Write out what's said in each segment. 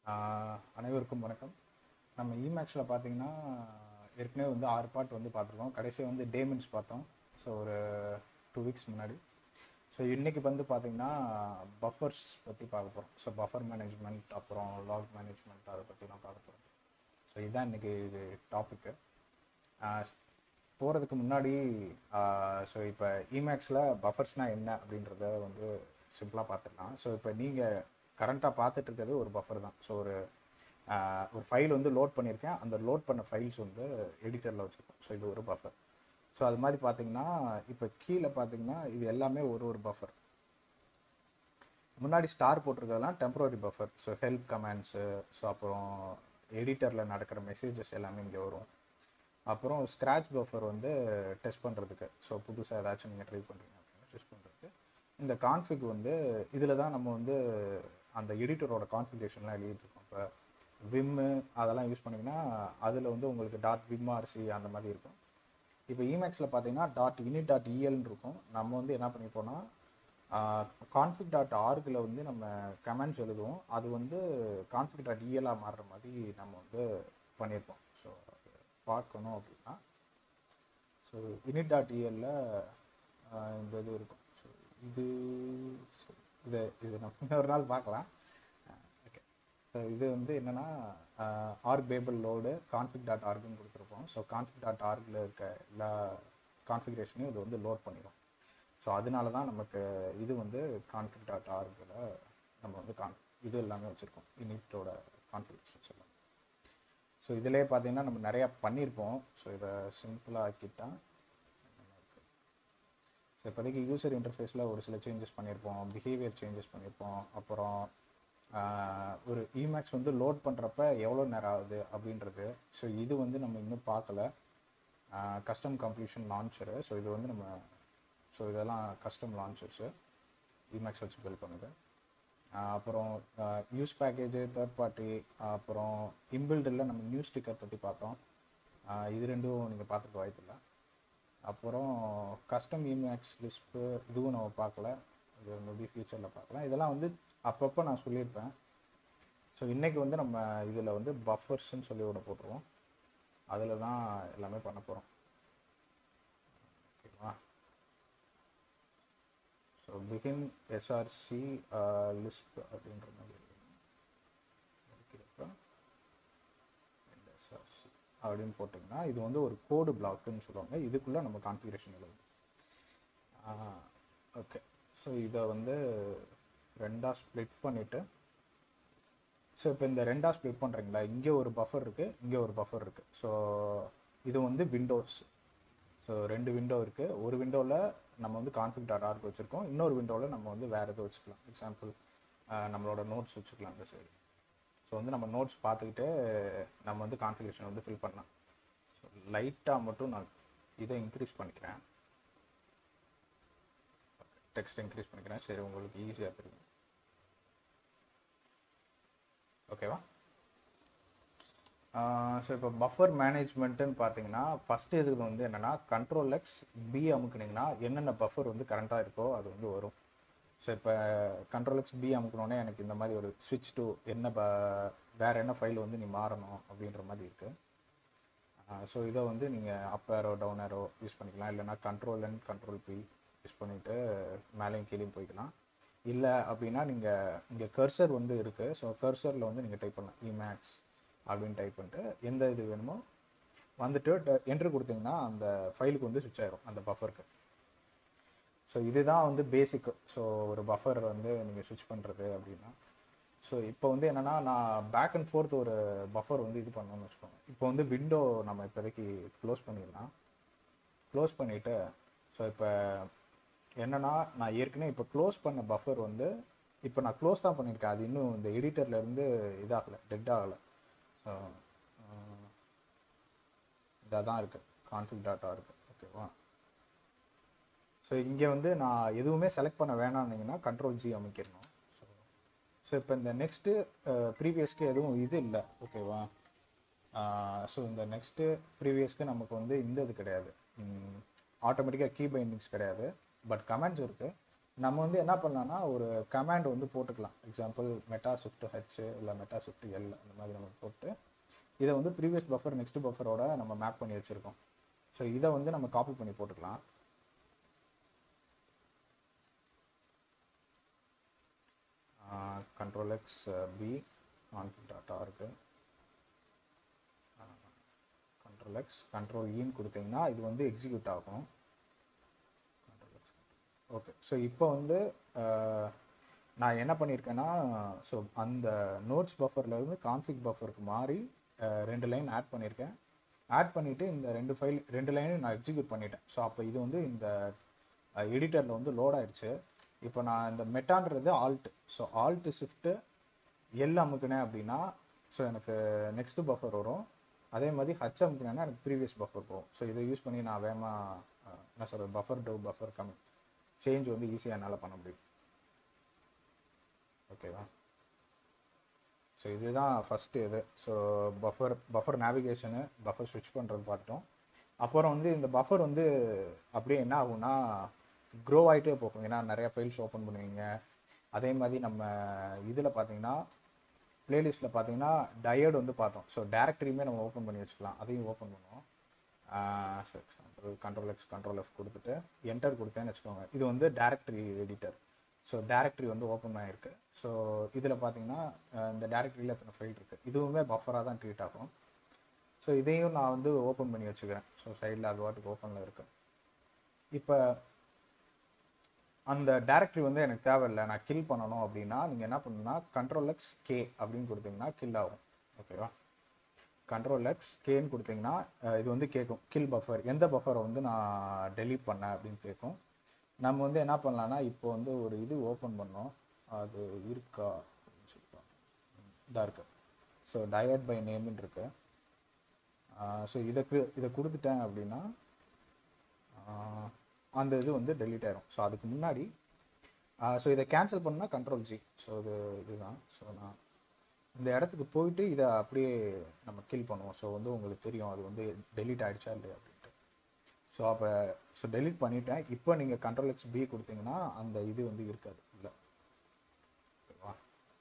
ஆஹ் அனைவருக்கும் வணக்கம் நம்ம இமேக்ஸில் பார்த்தீங்கன்னா ஏற்கனவே வந்து ஆறு பார்ட் வந்து பார்த்துருக்கோம் கடைசியாக வந்து டேமென்ஸ் பார்த்தோம் ஸோ ஒரு டூ வீக்ஸ் முன்னாடி ஸோ இன்றைக்கி வந்து பார்த்தீங்கன்னா பஃபர்ஸ் பற்றி பார்க்க போகிறோம் ஸோ பஃபர் மேனேஜ்மெண்ட் அப்புறம் லாக் மேனேஜ்மெண்ட் அதை பற்றி நான் பார்க்க போகிறோம் ஸோ இதுதான் இன்றைக்கி இது டாப்பிக்கு போகிறதுக்கு முன்னாடி ஸோ இப்போ இமேக்ஸில் பஃபர்ஸ்னால் என்ன அப்படின்றத வந்து சிம்பிளாக பார்த்துக்கலாம் ஸோ இப்போ நீங்கள் கரண்ட்டாக பார்த்துட்டு இருக்கிறது ஒரு பஃபர் தான் ஸோ ஒரு ஆஹ் ஒரு ஃபைல் வந்து லோட் பண்ணியிருக்கேன் அந்த லோட் பண்ண ஃபைல்ஸ் வந்து எடிட்டரில் வச்சுருக்கோம் ஸோ இது ஒரு பஃபர் ஸோ அது மாதிரி பார்த்தீங்கன்னா இப்போ கீழே பார்த்தீங்கன்னா இது எல்லாமே ஒரு ஒரு பஃபர் முன்னாடி ஸ்டார் போட்டிருக்கிறதெல்லாம் temporary buffer so help commands so அப்புறம் எடிட்டரில் நடக்கிற மெசேஜஸ் எல்லாமே இங்கே வரும் அப்புறம் ஸ்க்ராட்ச் பஃபர் வந்து டெஸ்ட் பண்ணுறதுக்கு ஸோ புதுசாக ஏதாச்சும் நீங்கள் ட்ரை பண்ணுறீங்க அப்படின்னா டெஸ்ட் பண்ணுறதுக்கு இந்த கான்ஃபிக் வந்து இதில் தான் நம்ம வந்து அந்த எடிட்டரோட கான்ஃபிகரேஷன்லாம் எழுதிட்டுருக்கோம் இப்போ விம்மு அதெல்லாம் யூஸ் பண்ணிங்கன்னா அதில் வந்து உங்களுக்கு டாட் விம்ஆர்சி அந்த மாதிரி இருக்கும் இப்போ இமேக்ஸில் பார்த்தீங்கன்னா டாட் இனிட் டாட் இஎல்னு இருக்கும் நம்ம வந்து என்ன பண்ணிப்போம்னா கான்ஃபிக் டாட் ஆர்கில் வந்து நம்ம கமெண்ட்ஸ் எழுதுவோம் அது வந்து கான்ஃபிக் டாட் இஎலாக மாறுற மாதிரி நம்ம வந்து பண்ணியிருப்போம் ஸோ பார்க்கணும் அப்படின்னா ஸோ இனிட் டாட் இஎல்ல இந்த இது இருக்கும் ஸோ இது so இதை இது நம்ம இன்னொரு நாள் பார்க்கலாம் ஓகே ஸோ இது வந்து என்னென்னா org babel load config dot ஆர்க்னு கொடுத்துருப்போம் ஸோ கான்ஃபிக் டாட் ஆர்கில் இருக்க எல்லா கான்ஃபிகரேஷனையும் இது வந்து லோட் பண்ணிடும் ஸோ அதனால தான் நமக்கு இது வந்து கான்ஃபிக் டாட் ஆர்கில் நம்ம வந்து கான் இது எல்லாமே வச்சுருக்கோம் இனிட்டோட கான்ஃபிகரேஷன்ஸ் எல்லாம் ஸோ இதிலே பார்த்தீங்கன்னா நம்ம நிறையா பண்ணியிருப்போம் ஸோ இதை சிம்பிளாக ஆக்கிட்டா ஸோ இப்போதைக்கு யூசர் இன்டர்ஃபேஸில் ஒரு சில சேஞ்சஸ் பண்ணியிருப்போம் பிஹேவியர் சேஞ்சஸ் பண்ணியிருப்போம் அப்புறம் ஆஹ், ஒரு இமேக்ஸ் வந்து லோட் பண்ணுறப்ப எவ்வளோ நேரம் ஆகுது அப்படின்றது ஸோ இது வந்து நம்ம இன்னும் பார்க்கல கஸ்டம் கம்ப்ளீஷன் லான்ச்சரு ஸோ இது வந்து நம்ம ஸோ இதெல்லாம் கஸ்டம் லான்ச்சர்ஸு இமேக்ஸ் வச்சு பில் பண்ணுது ஆஹ் அப்புறம் யூஸ் பேக்கேஜு தேர்ட் பார்ட்டி அப்புறம் இன்பில்டில் நம்ம நியூ ஸ்டிக்கர் பற்றி பார்த்தோம் ஆஹ் இது ரெண்டும் நீங்கள் பார்த்துக்க வாய்ப்பில்லை அப்புறம் கஸ்டம் இமேக்ஸ் லிஸ்ட்டு இதுவும் நம்ம பார்க்கல இது மேபி ஃபியூச்சரில் பார்க்கலாம் இதெல்லாம் வந்து அப்பப்போ நான் சொல்லியிருப்பேன் ஸோ இன்றைக்கி வந்து நம்ம இதில் வந்து பஃபர்ஸ்ன்னு சொல்லி ஒன்று போட்டுருவோம் அதில் தான் எல்லாமே பண்ண போகிறோம் ஓகேவா ஸோ பிகின் எஸ்ஆர்சி லிஸ்ட் அப்படின்ற மாதிரி இருக்கிறப்ப எஸ்ஆர்சி அப்படின்னு போட்டிங்கன்னா இது வந்து ஒரு கோடு பிளாக்குன்னு சொல்லுவாங்க இதுக்குள்ளே நம்ம கான்ஃபிகரேஷன் எழுதும் ஓகே ஸோ இதை வந்து ரெண்டாக ஸ்ப்ளிட் பண்ணிவிட்டு ஸோ இப்போ இந்த ரெண்டாக ஸ்ப்ளிட் பண்ணுறீங்களா இங்கே ஒரு பஃபர் இருக்குது இங்கே ஒரு பஃபர் இருக்குது ஸோ இது வந்து விண்டோஸ் ஸோ ரெண்டு விண்டோ இருக்குது ஒரு விண்டோவில் நம்ம வந்து கான்ஃபிக் டாட் ஆர்க் வச்சுருக்கோம் இன்னொரு விண்டோவில் நம்ம வந்து வேறு எதுவும் வச்சுக்கலாம் எக்ஸாம்பிள் நம்மளோட நோட்ஸ் வச்சுக்கலாம் அந்த சைடு ஸோ வந்து நம்ம நோட்ஸ் பார்த்துக்கிட்டு நம்ம வந்து கான்ஃபிகரேஷன் வந்து ஃபில் பண்ணலாம் ஸோ லைட்டாக மட்டும் நான் இதை இன்க்ரீஸ் பண்ணிக்கிறேன் டெக்ஸ்ட் இன்க்ரீஸ் பண்ணிக்கிறேன் சரி உங்களுக்கு ஈஸியாக தெரியும் ஓகேவா ஸோ இப்போ பஃபர் மேனேஜ்மெண்ட்டுன்னு பார்த்தீங்கன்னா ஃபஸ்ட்டு இதுக்கு வந்து என்னென்னா கண்ட்ரோல் எக்ஸ் பி அமுக்குனீங்கன்னா என்னென்ன பஃபர் வந்து கரண்ட்டாக இருக்கோ அது வந்து வரும் ஸோ இப்போ கண்ட்ரோல் எக்ஸ் பி அமுக்கணுன்னே எனக்கு இந்த மாதிரி ஒரு ஸ்விட்ச் டு என்ன ப வேறு என்ன ஃபைல் வந்து நீ மாறணும் அப்படின்ற மாதிரி இருக்குது ஸோ இதை வந்து நீங்கள் up arrow down arrow use பண்ணிக்கலாம் இல்லைனா control and control B use பண்ணிவிட்டு மேலேயும் கீழேயும் போய்க்கலாம் இல்லை அப்படின்னா நீங்கள் இங்கே கர்சர் வந்து இருக்குது ஸோ கர்சரில் வந்து நீங்கள் டைப் பண்ணலாம் இமேக்ஸ் அப்படின்னு டைப் பண்ணிட்டு எந்த இது வேணுமோ வந்துட்டு என்ட்ரு கொடுத்தீங்கன்னா அந்த ஃபைலுக்கு வந்து சுவிட்ச் ஆயிரும் அந்த பஃபருக்கு ஸோ இதுதான் வந்து பேசிக் ஸோ ஒரு பஃபர் வந்து நீங்கள் ஸ்விட்ச் பண்ணுறது அப்படின்னா ஸோ இப்போ வந்து என்னென்னா நான் பேக் அண்ட் ஃபோர்த் ஒரு பஃபர் வந்து இது பண்ணணும்னு வச்சுக்கோங்க இப்போ வந்து விண்டோ நம்ம இப்போதைக்கு க்ளோஸ் பண்ணிடலாம் க்ளோஸ் பண்ணிவிட்டு ஸோ இப்போ என்னென்னா நான் ஏற்கனவே இப்போ க்ளோஸ் பண்ண பஃபர் வந்து இப்போ நான் க்ளோஸ் தான் பண்ணியிருக்கேன் அது இன்னும் இந்த எடிட்டரில் இருந்து இதாகலை டெட் ஆகலை ஸோ இதாக தான் இருக்குது கான்ஃபிக் டாட்டா இருக்குது ஓகேவா ஸோ இங்கே வந்து நான் எதுவுமே செலக்ட் பண்ண வேணாம்னீங்கன்னா கண்ட்ரோல் ஜி அமைக்கிடணும் ஸோ ஸோ இப்போ இந்த நெக்ஸ்ட்டு ப்ரீவியஸ்க்கு எதுவும் இது இல்லை ஓகேவா ஸோ இந்த நெக்ஸ்ட்டு ப்ரீவியஸ்க்கு நமக்கு வந்து இந்த இது கிடையாது ஆட்டோமேட்டிக்காக கீ பைண்டிங்ஸ் கிடையாது பட் கமெண்ட்ஸ் இருக்குது நம்ம வந்து என்ன பண்ணலாம்னா ஒரு கமாண்ட் வந்து போட்டுக்கலாம் எக்ஸாம்பிள் மெட்டா ஸ்விஃப்ட் ஹெச் இல்லை மெட்டா ஸ்விஃப்ட் எல் அந்த மாதிரி நம்ம போட்டு இதை வந்து ப்ரீவியஸ் பஃபர் நெக்ஸ்ட் பஃபரோட நம்ம மேப் பண்ணி வச்சுருக்கோம் ஸோ இதை வந்து நம்ம காப்பி பண்ணி போட்டுக்கலாம் control X P config data இருக்குது கண்ட்ரோல் எக்ஸ் கண்ட்ரோல் ஈன்னு கொடுத்தீங்கன்னா இது வந்து எக்ஸிக்யூட் ஆகும் ஓகே ஸோ இப்போ வந்து அஹ், நான் என்ன பண்ணியிருக்கேன்னா ஸோ அந்த நோட்ஸ் பஃபர்லேருந்து கான்ஃபிக் பஃபருக்கு மாறி அஹ், ரெண்டு லைன் ஆட் பண்ணியிருக்கேன் ஆட் பண்ணிவிட்டு இந்த ரெண்டு ஃபைல் ரெண்டு லைனையும் நான் எக்ஸிக்யூட் பண்ணிட்டேன் ஸோ அப்போ இது வந்து இந்த எடிட்டரில் வந்து லோட் ஆயிடுச்சு இப்போ நான் இந்த மெட்டான்றது alt so alt shift L அமுக்குனேன் அப்படின்னா ஸோ எனக்கு நெக்ஸ்ட் பஃபர் வரும் அதே மாதிரி ஹச் அமுக்குனேன்னா எனக்கு ப்ரீவியஸ் பஃபர் போகும் ஸோ இதை யூஸ் பண்ணி நான் வேகமாக என்ன சொல்கிறது பஃபர் டவு பஃபர் கம் சேஞ்ச் வந்து ஈஸியாக என்னால் பண்ண முடியும் ஓகேவா ஸோ இதுதான் ஃபஸ்ட்டு இது so buffer buffer navigation buffer ஸ்விட்ச் பண்ணுறது பார்த்தோம் அப்புறம் வந்து இந்த பஃபர் வந்து அப்படியே என்ன ஆகும்னா க்ரோ ஆகிட்டே போகும் ஏன்னா நிறைய ஃபைல்ஸ் ஓப்பன் பண்ணுவீங்க அதே மாதிரி நம்ம இதில் பார்த்தீங்கன்னா பிளேலிஸ்ட்டில் பார்த்தீங்கன்னா டயர்டு வந்து பார்த்தோம் ஸோ டேரக்டரியுமே நம்ம ஓப்பன் பண்ணி வச்சுக்கலாம் அதையும் ஓப்பன் பண்ணுவோம் example control X control F கொடுத்துட்டு என்டர் கொடுத்தேன்னு வச்சுக்கோங்க இது வந்து டேரக்டரி எடிட்டர் ஸோ டேரக்டரி வந்து ஓப்பன் ஆகிருக்கு ஸோ இதில் பார்த்தீங்கன்னா அஹ், இந்த டேரக்டரியில் எத்தனை ஃபைல் இருக்குது இதுவுமே பஃபராக தான் ட்ரீட் ஆகும் ஸோ இதையும் நான் வந்து ஓப்பன் பண்ணி வச்சுக்கிறேன் ஸோ சைடில் அது வாட்டுக்கு ஓப்பனில் இருக்கு இப்போ அந்த டேரக்டரி வந்து எனக்கு தேவையில்லை நான் கில் பண்ணணும் அப்படின்னா நீங்கள் என்ன பண்ணணும்னா கண்ட்ரோல் எக்ஸ் கே அப்படின்னு கொடுத்தீங்கன்னா கில் ஆகும் ஓகேவா கண்ட்ரோல் எக்ஸ் கேன்னு கொடுத்தீங்கன்னா அஹ், இது வந்து கேட்கும் கில் பஃபர் எந்த பஃபரை வந்து நான் டெலீட் பண்ணேன் அப்படின்னு கேட்கும் நம்ம வந்து என்ன பண்ணலாம்னா இப்போ வந்து ஒரு இது ஓப்பன் பண்ணோம் அது இருக்கா அப்படின்னு சொல்லி பார்ப்போம். இதா இருக்கு ஸோ டயட் பை நேம்னு இருக்கு ஸோ இதை கு- இதை கொடுத்துட்டேன் அப்படின்னா ஆஹ், அந்த இது வந்து டெலீட் ஆயிரும் ஸோ அதுக்கு முன்னாடி ஸோ இதை கேன்சல் பண்ணால் கண்ட்ரோல் ஜி ஸோ இது இதுதான் ஸோ நான் இந்த இடத்துக்கு போயிட்டு இதை அப்படியே நம்ம கில் பண்ணுவோம் ஸோ வந்து உங்களுக்கு தெரியும் அது வந்து டெலீட் ஆயிடுச்சா இல்லையா அப்படின்ட்டு ஸோ அப்போ ஸோ டெலீட் பண்ணிட்டேன் இப்போ நீங்கள் கண்ட்ரோல் எக்ஸ் பி கொடுத்தீங்கன்னா அந்த இது வந்து இருக்காது இல்லை ஓகேவா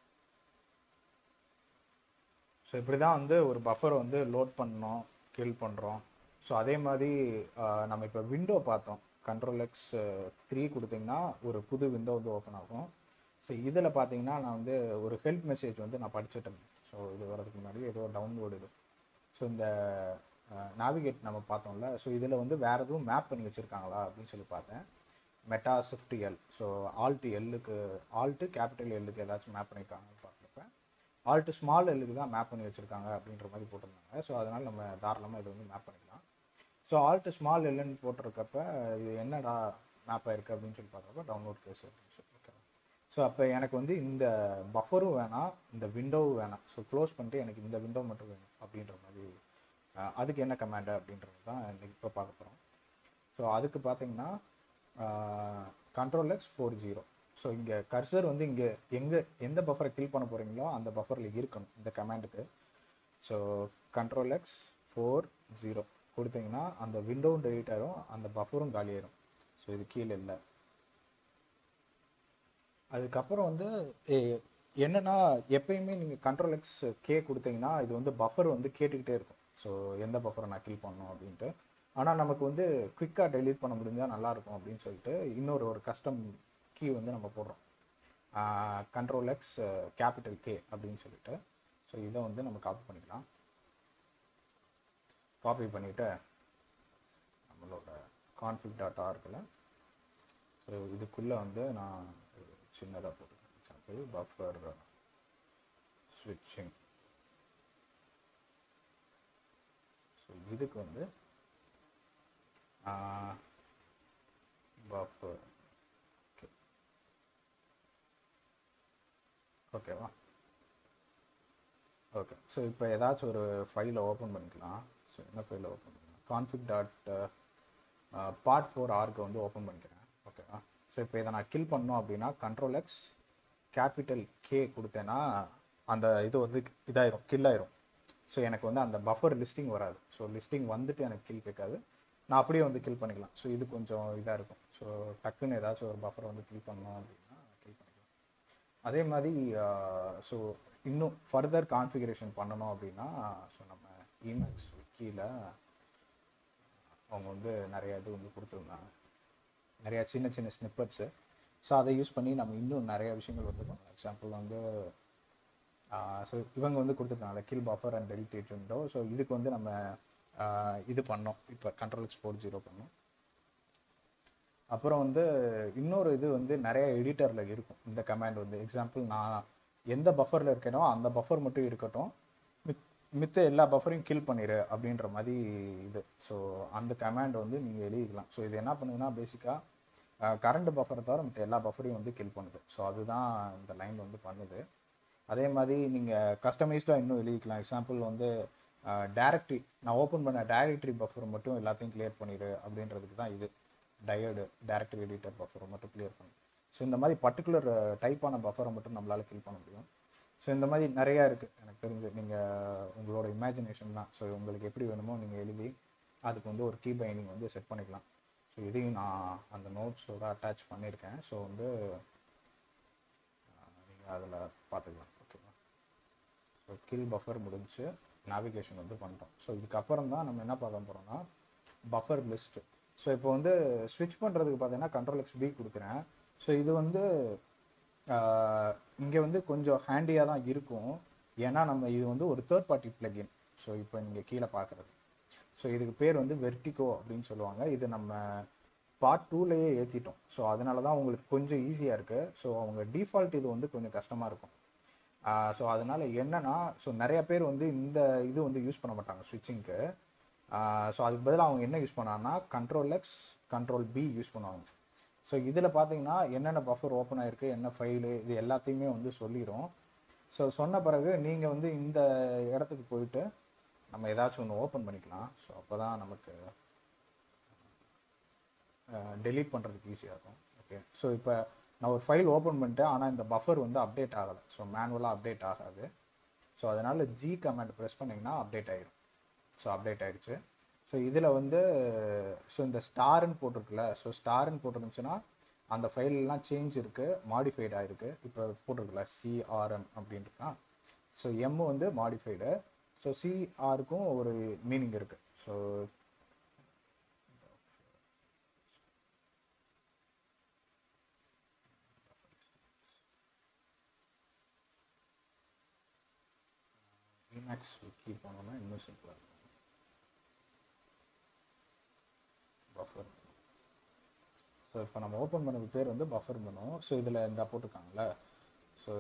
ஸோ இப்படி தான் வந்து ஒரு பஃபரை வந்து லோட் பண்ணோம் கில் பண்ணுறோம் ஸோ அதே மாதிரி ஆஹ், நம்ம இப்போ விண்டோ பார்த்தோம் கண்ட்ரோல் எக்ஸ் த்ரீ கொடுத்தீங்கன்னா ஒரு புது விண்டோ வந்து ஓப்பன் ஆகும் ஸோ இதில் பார்த்தீங்கன்னா நான் வந்து ஒரு ஹெல்ப் மெசேஜ் வந்து நான் படிச்சுட்டேன் ஸோ இது வரதுக்கு முன்னாடி ஏதோ டவுன்லோடு இது ஸோ இந்த நாவிகேட் நம்ம பார்த்தோம்ல ஸோ இதில் வந்து வேறு எதுவும் மேப் பண்ணி வச்சுருக்காங்களா அப்படின்னு சொல்லி பார்த்தேன் meta shift L so alt எல்லுக்கு ஆல்ட்டு கேபிட்டல் எல்லுக்கு ஏதாச்சும் மேப் பண்ணியிருக்காங்கன்னு பார்க்குறப்ப ஆல்ட்டு ஸ்மால் எல்லுக்கு தான் மேப் பண்ணி வச்சுருக்காங்க அப்படின்ற மாதிரி போட்டிருந்தாங்க ஸோ அதனால் நம்ம தாராளமாக இதை வந்து மேப் பண்ணிக்கலாம் ஸோ ஆல்ட்டு ஸ்மால் எல்லுன்னு போட்டிருக்கப்ப இது என்னடா மேப் ஆயிருக்கு அப்படின்னு சொல்லி பார்க்குறப்ப டவுன்லோட் கேஸ் அப்படின்னு சொல்லி ஓகே ஸோ அப்போ எனக்கு வந்து இந்த பஃபரும் வேணாம் இந்த விண்டோவும் வேணாம் ஸோ க்ளோஸ் பண்ணிட்டு எனக்கு இந்த விண்டோ மட்டும் வேணும் அப்படின்ற மாதிரி அஹ், அதுக்கு என்ன கமாண்டு அப்படின்றது தான் இன்னைக்கு இப்போ பார்க்க போகிறோம் ஸோ அதுக்கு பார்த்தீங்கன்னா control X four zero so இங்கே கர்சர் வந்து இங்கே எங்கே எந்த பஃபரை கில் பண்ண போகிறீங்களோ அந்த பஃபரில் இருக்கணும் இந்த கமாண்டுக்கு so control X four zero கொடுத்தீங்கன்னா அந்த விண்டோவும் டெலீட் ஆயிரும் அந்த பஃபரும் காலியாயிரும் ஸோ இது கீழே இல்லை அதுக்கப்புறம் வந்து எ- என்னன்னா எப்பயுமே நீங்கள் கண்ட்ரோல் எக்ஸ் கே கொடுத்தீங்கன்னா இது வந்து பஃபர் வந்து கேட்டுக்கிட்டே இருக்கும் ஸோ எந்த பஃபரை நான் கில் பண்ணணும் அப்படின்ட்டு ஆனால் நமக்கு வந்து குயிக்காக டெலீட் பண்ண முடிஞ்சால் நல்லாயிருக்கும் அப்படின்னு சொல்லிட்டு இன்னொரு ஒரு கஸ்டம் கீ வந்து நம்ம போடுறோம் கண்ட்ரோல் எக்ஸ் கேபிட்டல் கே அப்படின்னு சொல்லிட்டு ஸோ இதை வந்து நம்ம காப்பி பண்ணிக்கலாம் காப்பி பண்ணிவிட்டு நம்மளோட கான்ஃபிக் டாட் ஆர்க்கில் ஸோ இதுக்குள்ளே வந்து நான் சின்னதாக போட்டுக்கிறேன் எக்ஸாம்பிள் பஃபர் ஸ்விட்சிங் ஸோ இதுக்கு வந்து பஃபர் ஓகே ஓகேவா ஓகே ஸோ இப்போ ஏதாச்சும் ஒரு ஃபைலை ஓப்பன் பண்ணிக்கலாம் ஸோ என்ன ஃபைலை ஓப்பன் பண்ணலாம் கான்ஃபிக் டாட் பார்ட் ஃபோர் ஆர்க்கு வந்து ஓப்பன் பண்ணிக்கிறேன் ஓகேவா ஸோ இப்போ இதை நான் கில் பண்ணோம் அப்படின்னா கண்ட்ரோல் எக்ஸ் கேபிட்டல் கே கொடுத்தேன்னா அந்த இது வந்து இதாயிரும் கில் ஆயிரும் ஸோ எனக்கு வந்து அந்த பஃபர் லிஸ்டிங் வராது ஸோ லிஸ்டிங் வந்துட்டு எனக்கு கில் கேட்காது நான் அப்படியே வந்து கில் பண்ணிக்கலாம் ஸோ இது கொஞ்சம் இதாக இருக்கும் ஸோ டக்குன்னு ஏதாச்சும் ஒரு பஃபரை வந்து கில் பண்ணோம் அப்படின்னா கில் பண்ணிக்கலாம் அதே மாதிரி ஸோ இன்னும் ஃபர்தர் கான்ஃபிகரேஷன் பண்ணணும் அப்படின்னா ஸோ நம்ம இமேக்ஸ் கீழே அவங்க வந்து நிறைய இது வந்து கொடுத்துருந்தாங்க நிறையா சின்ன சின்ன ஸ்னிப்பட்ஸு ஸோ அதை யூஸ் பண்ணி நம்ம இன்னும் நிறைய விஷயங்கள் வந்து பண்ணலாம் எக்ஸாம்பிள் வந்து ஸோ இவங்க வந்து கொடுத்துருக்காங்க kill buffer and deleted window so இதுக்கு வந்து நம்ம ஆஹ் இது பண்ணோம் இப்போ கண்ட்ரோல் எக்ஸ் ஃபோர் ஜீரோ பண்ணோம் அப்புறம் வந்து இன்னொரு இது வந்து நிறைய எடிட்டரில் இருக்கும் இந்த கமாண்ட் வந்து எக்ஸாம்பிள் நான் எந்த பஃபரில் இருக்கேனோ அந்த பஃபர் மட்டும் இருக்கட்டும் மித் மித்த எல்லா பஃபரையும் கில் பண்ணிடு அப்படின்ற மாதிரி இது ஸோ அந்த கமாண்ட் வந்து நீங்கள் எழுதிக்கலாம் ஸோ இது என்ன பண்ணுதுன்னா பேசிக்காக கரண்ட் பஃபரை தவிர மற்ற எல்லா பஃபரையும் வந்து கில் பண்ணுது ஸோ அதுதான் இந்த லைன் வந்து பண்ணுது அதே மாதிரி நீங்கள் கஸ்டமைஸ்டாக இன்னும் எழுதிக்கலாம் எக்ஸாம்பிள் வந்து டேரக்டரி நான் ஓப்பன் பண்ண டைரக்டரி பஃபர் மட்டும் எல்லாத்தையும் கிளியர் பண்ணிடு அப்படின்றதுக்கு தான் இது டயர்டு டேரக்டரி எடிட்டர் பஃபரை மட்டும் கிளியர் பண்ணு ஸோ இந்த மாதிரி பர்டிகுலர் டைப்பான பஃபரை மட்டும் நம்மளால் கில் பண்ண முடியும் ஸோ இந்த மாதிரி நிறையா இருக்குது எனக்கு தெரிஞ்சு நீங்கள் உங்களோட இமேஜினேஷன் தான் ஸோ உங்களுக்கு எப்படி வேணுமோ நீங்கள் எழுதி அதுக்கு வந்து ஒரு கீ பைண்டிங் வந்து செட் பண்ணிக்கலாம் ஸோ இதையும் நான் அந்த நோட்ஸோட அட்டாச் பண்ணியிருக்கேன் ஸோ வந்து நீங்கள் அதில் பார்த்துக்கலாம் ஓகேவா ஸோ கில் பஃபர் முடிஞ்சு நேவிகேஷன் வந்து பண்ணிட்டோம் ஸோ இதுக்கப்புறம் தான் நம்ம என்ன பார்க்க போகிறோம்னா பஃபர் லிஸ்ட்டு ஸோ இப்போ வந்து ஸ்விட்ச் பண்ணுறதுக்கு பார்த்தீங்கன்னா கண்ட்ரோல் எக்ஸ் பி கொடுக்குறேன் ஸோ இது வந்து இங்கே வந்து கொஞ்சம் ஹேண்டியாக தான் இருக்கும் ஏன்னா நம்ம இது வந்து ஒரு தேர்ட் பார்ட்டி பிளகின் ஸோ இப்போ நீங்கள் கீழே பார்க்குறது ஸோ இதுக்கு பேர் வந்து வெர்டிகோ அப்படின்னு சொல்லுவாங்க இது நம்ம பார்ட் டூலேயே ஏற்றிட்டோம் ஸோ அதனால தான் உங்களுக்கு கொஞ்சம் ஈஸியாக இருக்குது ஸோ அவங்க டிஃபால்ட் இது வந்து கொஞ்சம் கஷ்டமாக இருக்கும் ஸோ அதனால் என்னன்னா ஸோ நிறைய பேர் வந்து இந்த இது வந்து யூஸ் பண்ண மாட்டாங்க ஸ்விட்சிங்க்கு ஸோ அதுக்கு பதிலாக அவங்க என்ன யூஸ் பண்ணாங்கன்னா control X control B use பண்ணுவாங்க ஸோ இதில் பார்த்தீங்கன்னா என்னென்ன பஃபர் ஓப்பன் ஆயிருக்கு என்ன ஃபைலு இது எல்லாத்தையுமே வந்து சொல்லிடும் ஸோ சொன்ன பிறகு நீங்கள் வந்து இந்த இடத்துக்கு போயிட்டு நம்ம ஏதாச்சும் ஒன்று ஓப்பன் பண்ணிக்கலாம் ஸோ அப்போ தான் நமக்கு டெலீட் பண்ணுறதுக்கு ஈஸியாக இருக்கும் ஓகே ஸோ இப்போ நான் ஒரு ஃபைல் ஓப்பன் பண்ணிட்டேன் ஆனால் இந்த பஃபர் வந்து அப்டேட் ஆகலை ஸோ மேனுவலாக அப்டேட் ஆகாது ஸோ அதனால் ஜி கமெண்ட் ப்ரெஸ் பண்ணிங்கன்னா அப்டேட் ஆயிரும் ஸோ அப்டேட் ஆயிடுச்சு ஸோ இதில் வந்து ஸோ இந்த ஸ்டார்னு போட்டிருக்குல்ல ஸோ ஸ்டார்னு போட்டிருந்துச்சுன்னா அந்த ஃபைல்லாம் சேஞ்ச் இருக்குது மாடிஃபைட் ஆகிருக்கு இப்போ போட்டிருக்குல்ல சிஆர்எம் அப்படின்ட்டுருக்கா ஸோ எம் வந்து மாடிஃபைடு ஸோ சிஆருக்கும் ஒரு மீனிங் இருக்குது ஸோ இமேக்ஸ் விக்கி போனோம்னா இன்னும் சிம்பிளாக இருக்கும் பஃபர் ஸோ இப்போ நம்ம ஓப்பன் பண்ணது பேர் வந்து பஃபர் பண்ணும் ஸோ இதில் இந்த போட்டிருக்காங்கல்ல ஸோ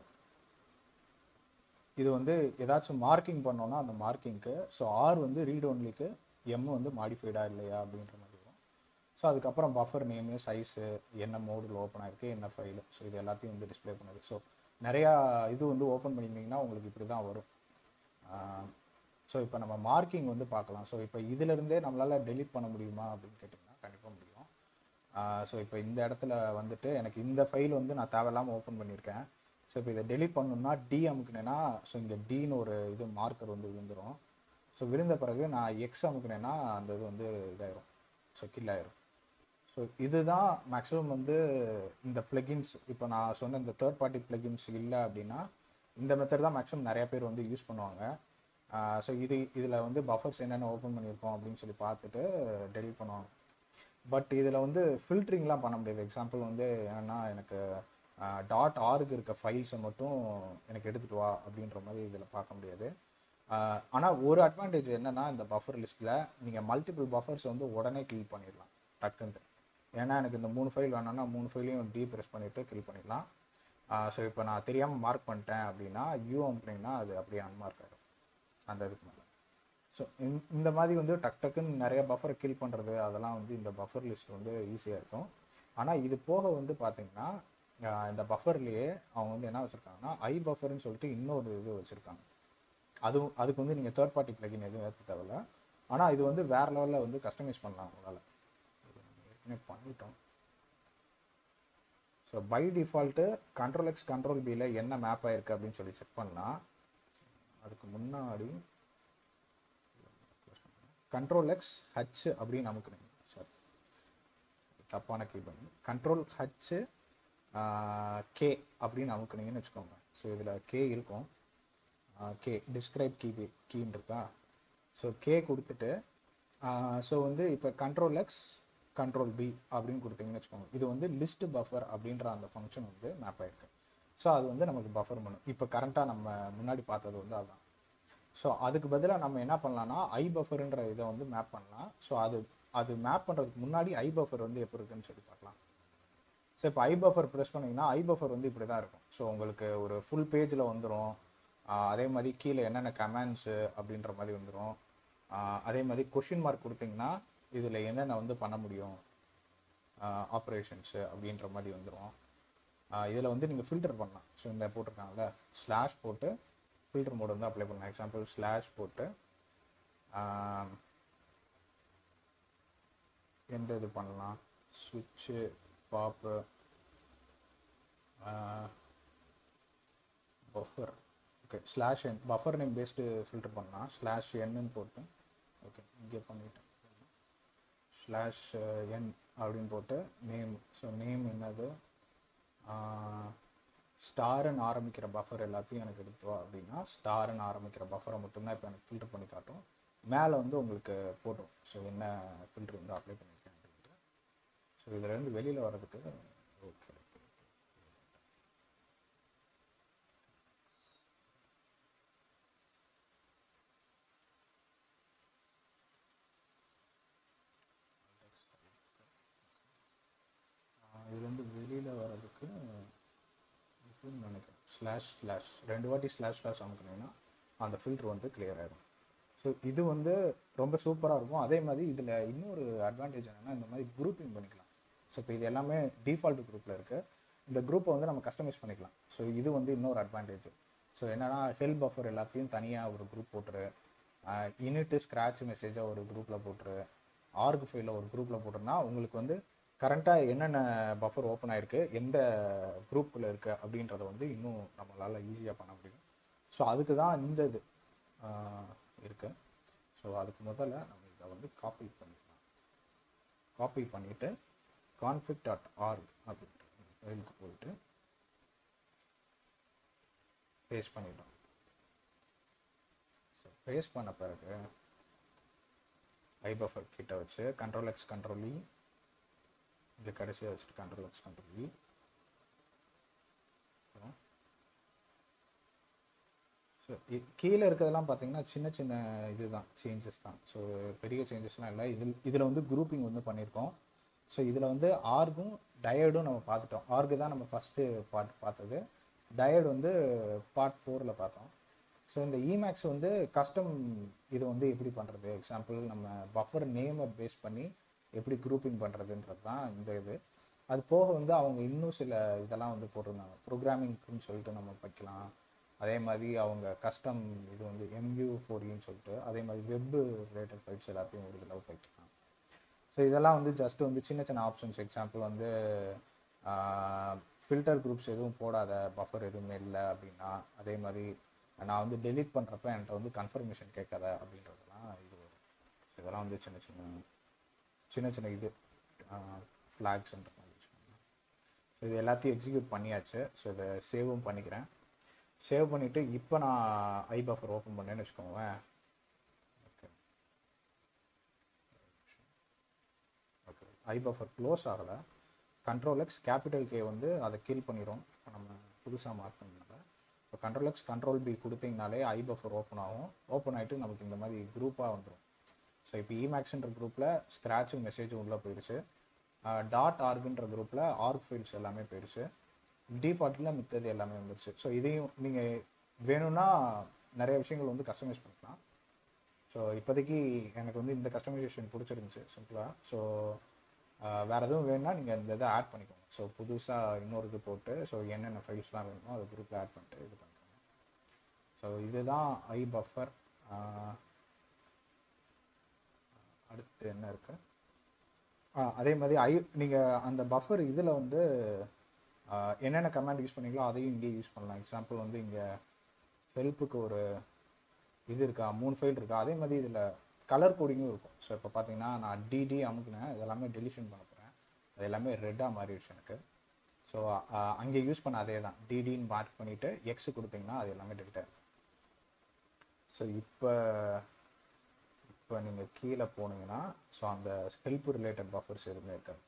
இது வந்து ஏதாச்சும் மார்க்கிங் பண்ணோன்னா அந்த மார்க்கிங்க்கு ஸோ ஆர் வந்து ரீட் ஒன்லிக்கு எம் வந்து மாடிஃபைடா இல்லையா அப்படின்ற மாதிரி வரும் ஸோ அதுக்கப்புறம் பஃபர் நேமு சைஸு என்ன மோடில் ஓப்பன் ஆயிருக்கு என்ன ஃபைலு ஸோ இது எல்லாத்தையும் வந்து டிஸ்ப்ளே பண்ணுது ஸோ நிறையா இது வந்து ஓப்பன் பண்ணியிருந்தீங்கன்னா உங்களுக்கு இப்படி தான் வரும் ஸோ இப்போ நம்ம மார்க்கிங் வந்து பார்க்கலாம் ஸோ இப்போ இதிலிருந்தே நம்மளால் டெலீட் பண்ண முடியுமா அப்படின்னு கேட்டிங்கன்னா கண்டிப்பாக முடியும் ஸோ இப்போ இந்த இடத்துல வந்துட்டு எனக்கு இந்த ஃபைல் வந்து நான் தேவையில்லாமல் ஓப்பன் பண்ணியிருக்கேன் ஸோ இப்போ இதை டெலீட் பண்ணணும்னா டி அமுக்குனேன்னா ஸோ இங்கே டின்னு ஒரு இது மார்க்கர் வந்து விழுந்துடும் ஸோ விழுந்த பிறகு நான் எக்ஸ் அமுக்குனேன்னா அந்த இது வந்து இதாயிரும் ஸோ கில் ஆயிரும் ஸோ இதுதான் மேக்ஸிமம் வந்து இந்த பிளகின்ஸ் இப்போ நான் சொன்ன இந்த தேர்ட் பார்ட்டி பிளகின்ஸ் இல்லை அப்படின்னா இந்த மெத்தட் தான் மேக்ஸிமம் நிறைய பேர் வந்து யூஸ் பண்ணுவாங்க ஸோ இது இதில் வந்து பஃபர்ஸ் என்னென்ன ஓப்பன் பண்ணியிருக்கோம் அப்படின்னு சொல்லி பார்த்துட்டு டெலிட் பண்ணுவாங்க பட் இதில் வந்து ஃபில்ட்ரிங்லாம் பண்ண முடியாது எக்ஸாம்பிள் வந்து என்னென்னா எனக்கு டாட் ஆருக்கு இருக்க ஃபைல்ஸை மட்டும் எனக்கு எடுத்துகிட்டு வா அப்படின்ற மாதிரி இதில் பார்க்க முடியாது ஆனால் ஒரு அட்வான்டேஜ் என்னென்னா இந்த பஃபர் லிஸ்ட்டில் நீங்கள் மல்டிபிள் பஃபர்ஸ் வந்து உடனே கில் பண்ணிடலாம் டக்குன்ட்டு ஏன்னா எனக்கு இந்த மூணு ஃபைல் வேணும்னா மூணு ஃபைலையும் டீ ப்ரெஸ் பண்ணிவிட்டு கில் பண்ணிடலாம் ஸோ இப்போ நான் தெரியாமல் மார்க் பண்ணிட்டேன் அப்படின்னா யூ அப்படின்னா அது அப்படியே அன்மார்க் ஆகிடும் அந்த இதுக்கு மேலே ஸோ இந்த மாதிரி வந்து டக் டக்குன்னு நிறைய பஃபரை கில் பண்ணுறது அதெல்லாம் வந்து இந்த பஃபர் லிஸ்ட் வந்து ஈஸியாக இருக்கும் ஆனால் இது போக வந்து பார்த்தீங்கன்னா இந்த பஃபர்லேயே அவங்க வந்து என்ன வச்சுருக்காங்கன்னா ஐ பஃபர்னு சொல்லிட்டு இன்னொரு இது வச்சுருக்காங்க அதுவும் அதுக்கு வந்து நீங்கள் தேர்ட் பார்ட்டி பிளகின் எதுவும் ஏற்ற தேவையில்ல ஆனால் இது வந்து வேறு லெவலில் வந்து கஸ்டமைஸ் பண்ணலாம் உங்களால் ஏற்கனவே பண்ணிட்டோம் so by default control X control பியில் என்ன மேப் ஆயிருக்கு அப்படின்னு சொல்லி செக் பண்ணால் அதுக்கு முன்னாடி கண்ட்ரோல் எக்ஸ் ஹச் அப்படின்னு அமுக்குனீங்க சாரி தப்பான கீ பண்ணி கண்ட்ரோல் ஹச் கே அப்படின்னு அமுக்குனீங்கன்னு வச்சுக்கோங்க ஸோ இதில் கே இருக்கும் கே டிஸ்கிரைப் கீ கீன்னு இருக்கா ஸோ கே கொடுத்துட்டு ஸோ வந்து இப்போ கண்ட்ரோல் எக்ஸ் கண்ட்ரோல் பி அப்படின்னு கொடுத்தீங்கன்னு வச்சுக்கோங்க இது வந்து லிஸ்ட் பஃபர் அப்படின்ற அந்த ஃபங்க்ஷன் வந்து மேப் ஆயிருக்கு ஸோ அது வந்து நமக்கு பஃபர் பண்ணும் இப்போ கரண்ட்டாக நம்ம முன்னாடி பார்த்தது வந்து அதுதான் ஸோ அதுக்கு பதிலாக நம்ம என்ன பண்ணலாம்னா ஐ பஃபருன்ற இதை வந்து மேப் பண்ணலாம் ஸோ அது அது மேப் பண்ணுறதுக்கு முன்னாடி ஐ பஃபர் வந்து எப்போ இருக்குன்னு சொல்லி பார்க்கலாம் ஸோ இப்போ ஐ பஃபர் ப்ரெஸ் பண்ணிங்கன்னா ஐ பஃபர் வந்து இப்படி தான் இருக்கும் ஸோ உங்களுக்கு ஒரு ஃபுல் பேஜில் வந்துடும் அதே மாதிரி கீழே என்னென்ன கமெண்ட்ஸு அப்படின்ற மாதிரி வந்துடும் அதே மாதிரி கொஷின் மார்க் கொடுத்தீங்கன்னா இதில் என்னென்ன வந்து பண்ண முடியும் ஆப்ரேஷன்ஸு அப்படின்ற மாதிரி வந்துடும் இதில் வந்து நீங்கள் ஃபில்டர் பண்ணலாம் ஸோ இந்த போட்டிருக்காங்கல்ல ஸ்லாஷ் போட்டு ஃபில்டர் மோட் வந்து அப்ளை பண்ணலாம் எக்ஸாம்பிள் ஸ்லாஷ் போட்டு ஆஹ், எந்த இது பண்ணலாம் ஸ்விட்சு பாப்பு buffer okay slash N buffer name based filter பண்ணலாம் ஸ்லாஷ் என்னு போட்டு ஓகே இங்கே பண்ணிட்டேன் ஸ்லாஷ் என் அப்படின்னு போட்டு நேம் ஸோ நேம் என்னது ஸ்டாருன்னு ஆரம்பிக்கிற பஃபர் எல்லாத்தையும் எனக்கு எடுத்துவா அப்படின்னா ஸ்டாருன்னு ஆரம்பிக்கிற பஃபரை மட்டும்தான் இப்போ எனக்கு ஃபில்டர் பண்ணி காட்டும் மேலே வந்து உங்களுக்கு போடும் ஸோ என்ன ஃபில்டர் வந்து அப்ளை பண்ணியிருக்கேன் அப்படின்ட்டு ஸோ இதுலேருந்து வெளியில் வர்றதுக்கு ஓகே இதுலேருந்து வெளியில் வர்றதுக்கு இதுன்னு நினைக்கிறேன் ஸ்லாஷ் ஸ்லாஷ் ரெண்டு வாட்டி ஸ்லாஷ் ஸ்லாஷ் அமுக்குனீங்கன்னா அந்த ஃபில்டர் வந்து கிளியர் ஆகிடும் ஸோ இது வந்து ரொம்ப சூப்பராக இருக்கும் அதே மாதிரி இதில் இன்னொரு அட்வான்டேஜ் என்னென்னா இந்த மாதிரி குரூப்பிங் பண்ணிக்கலாம் ஸோ இப்போ இது எல்லாமே டிஃபால்ட் குரூப்பில் இருக்குது இந்த குரூப்பை வந்து நம்ம கஸ்டமைஸ் பண்ணிக்கலாம் ஸோ இது வந்து இன்னொரு அட்வான்டேஜ் ஸோ என்னன்னா ஹெல்ப் பஃபர் எல்லாத்தையும் தனியாக ஒரு குரூப் போட்டுரு இனிட்டு ஸ்க்ராட்ச் மெசேஜை ஒரு குரூப்பில் போட்டுரு ஆர்க் ஃபைலில் ஒரு குரூப்பில் போட்டுருன்னா உங்களுக்கு வந்து கரண்ட்டாக என்னென்ன பஃபர் ஓப்பன் ஆயிருக்கு எந்த குரூப்பில் இருக்குது அப்படின்றத வந்து இன்னும் நம்மளால் ஈஸியாக பண்ண முடியும் ஸோ அதுக்கு தான் இந்த இது இருக்குது ஸோ அதுக்கு முதல்ல நம்ம இதை வந்து காப்பி பண்ணிக்கலாம் காப்பி பண்ணிவிட்டு கான்ஃபிக் டாட் ஆர்க் அப்படின்ட்டு ஃபைலுக்கு போயிட்டு பேஸ்ட் பண்ணிட்டோம் ஸோ பேஸ்ட் பண்ண பிறகு ஐபஃபர் கிட்ட வச்சு கண்ட்ரோல் எக்ஸ் கண்ட்ரோல் இ இங்கே கடைசியாக வச்சுட்டு control X control E so கீழே இருக்கிறதெல்லாம் பார்த்தீங்கன்னா சின்ன சின்ன இதுதான் சேஞ்சஸ் தான் ஸோ பெரிய சேஞ்சஸ்லாம் இல்லை இதில் இதில் வந்து குரூப்பிங் வந்து பண்ணியிருக்கோம் ஸோ இதில் வந்து ஆர்கும் டயர்டும் நம்ம பார்த்துட்டோம் ஆர்கு தான் நம்ம ஃபஸ்ட்டு பார்ட் பார்த்தது டயர்டு வந்து பார்ட் ஃபோரில் பார்த்தோம் ஸோ இந்த இமேக்ஸ் வந்து கஸ்டம் இது வந்து எப்படி பண்ணுறது எக்ஸாம்பிள் நம்ம பஃபர் நேமை பேஸ் பண்ணி எப்படி குரூப்பிங் பண்ணுறதுன்றது தான் இந்த இது அது போக வந்து அவங்க இன்னும் சில இதெல்லாம் வந்து போட்டிருந்தாங்க ப்ரோக்ராமிங்க்குன்னு சொல்லிட்டு நம்ம வைக்கலாம் அதே மாதிரி அவங்க கஸ்டம் இது வந்து எம்யூ ஃபோர்இன்னு சொல்லிட்டு அதே மாதிரி வெப் ரிலேட்டட் ஃபைல்ஸ் எல்லாத்தையும் ஒரு இதில் வைக்கலாம் ஸோ இதெல்லாம் வந்து ஜஸ்ட் வந்து சின்ன சின்ன ஆப்ஷன்ஸ் எக்ஸாம்பிள் வந்து ஃபில்டர் குரூப்ஸ் எதுவும் போடாத பஃபர் எதுவுமே இல்லை அப்படின்னா அதே மாதிரி நான் வந்து டெலீட் பண்ணுறப்ப என்கிட்ட வந்து கன்ஃபர்மேஷன் கேட்காத அப்படின்றதெல்லாம் இது வரும் ஸோ இதெல்லாம் வந்து சின்ன சின்ன சின்ன சின்ன இது ஃப்ளாக்ஸ்ன்ற மாதிரி வச்சுக்கோங்க ஸோ இது எல்லாத்தையும் எக்ஸிக்யூட் பண்ணியாச்சு ஸோ இதை சேவும் பண்ணிக்கிறேன் சேவ் பண்ணிவிட்டு இப்போ நான் ஐ பஃபர் ஓப்பன் பண்ணேன்னு வச்சுக்கோங்களேன் okay okay I buffer close ஆகலை கண்ட்ரோல் எக்ஸ் கேபிட்டல் கே வந்து அதை கில் பண்ணிடும் இப்போ நம்ம புதுசாக மாற்றினதுனால இப்போ கண்ட்ரோல் எக்ஸ் கண்ட்ரோல் பி கொடுத்தீங்கனாலே ஐ பஃபர் ஓப்பன் ஆகும் ஓப்பன் ஆகிட்டு நமக்கு இந்த மாதிரி குரூப்பாக வந்துடும் ஸோ இப்போ இமேக்ஸ்ன்ற குரூப்பில் ஸ்க்ராட்சும் மெசேஜும் உள்ளே போயிடுச்சு டாட் ஆர்குன்ற குரூப்பில் ஆர்க் ஃபைல்ஸ் எல்லாமே போயிடுச்சு டிஃபால்ட்டில் மித்தது எல்லாமே வந்துருச்சு ஸோ இதையும் நீங்கள் வேணும்னா நிறைய விஷயங்கள் வந்து கஸ்டமைஸ் பண்ணிக்கலாம் ஸோ இப்போதைக்கு எனக்கு வந்து இந்த கஸ்டமைசேஷன் பிடிச்சிருந்துச்சு சிம்பிளாக ஸோ வேறு எதுவும் வேணும்னா நீங்கள் இந்த இதை ஆட் பண்ணிக்கோங்க ஸோ புதுசாக இன்னொரு இது போட்டு ஸோ என்னென்ன ஃபைல்ஸ்லாம் வேணுமோ அதை குரூப்பில் ஆட் பண்ணிட்டு இது பண்ணிக்கோங்க ஸோ இதுதான் ஐ பஃபர் அடுத்து என்ன இருக்கு அதே மாதிரி ஐ நீங்கள் அந்த பஃபர் இதில் வந்து என்னென்ன கமாண்ட் யூஸ் பண்ணீங்களோ அதையும் இங்கே யூஸ் பண்ணலாம் எக்ஸாம்பிள் வந்து இங்கே ஹெல்ப்புக்கு ஒரு இது இருக்கா மூணு ஃபைல் இருக்கா அதே மாதிரி இதில் கலர் கோடிங்கும் இருக்கும் ஸோ இப்போ பார்த்தீங்கன்னா நான் டிடி அமுக்குனேன் இது எல்லாமே டெலிஷன் பண்ண போகிறேன் அது எல்லாமே ரெட்டாக மாறிடுச்சு எனக்கு ஸோ அங்கே யூஸ் பண்ண அதே தான் டிடின்னு மார்க் பண்ணிவிட்டு எக்ஸ் கொடுத்தீங்கன்னா அது எல்லாமே டெலிட் ஆகும் ஸோ இப்போ இப்போ நீங்கள் கீழே போனீங்கன்னா ஸோ அந்த ஹெல்ப் ரிலேட்டட் பஃபர்ஸ் எதுவுமே இருக்காது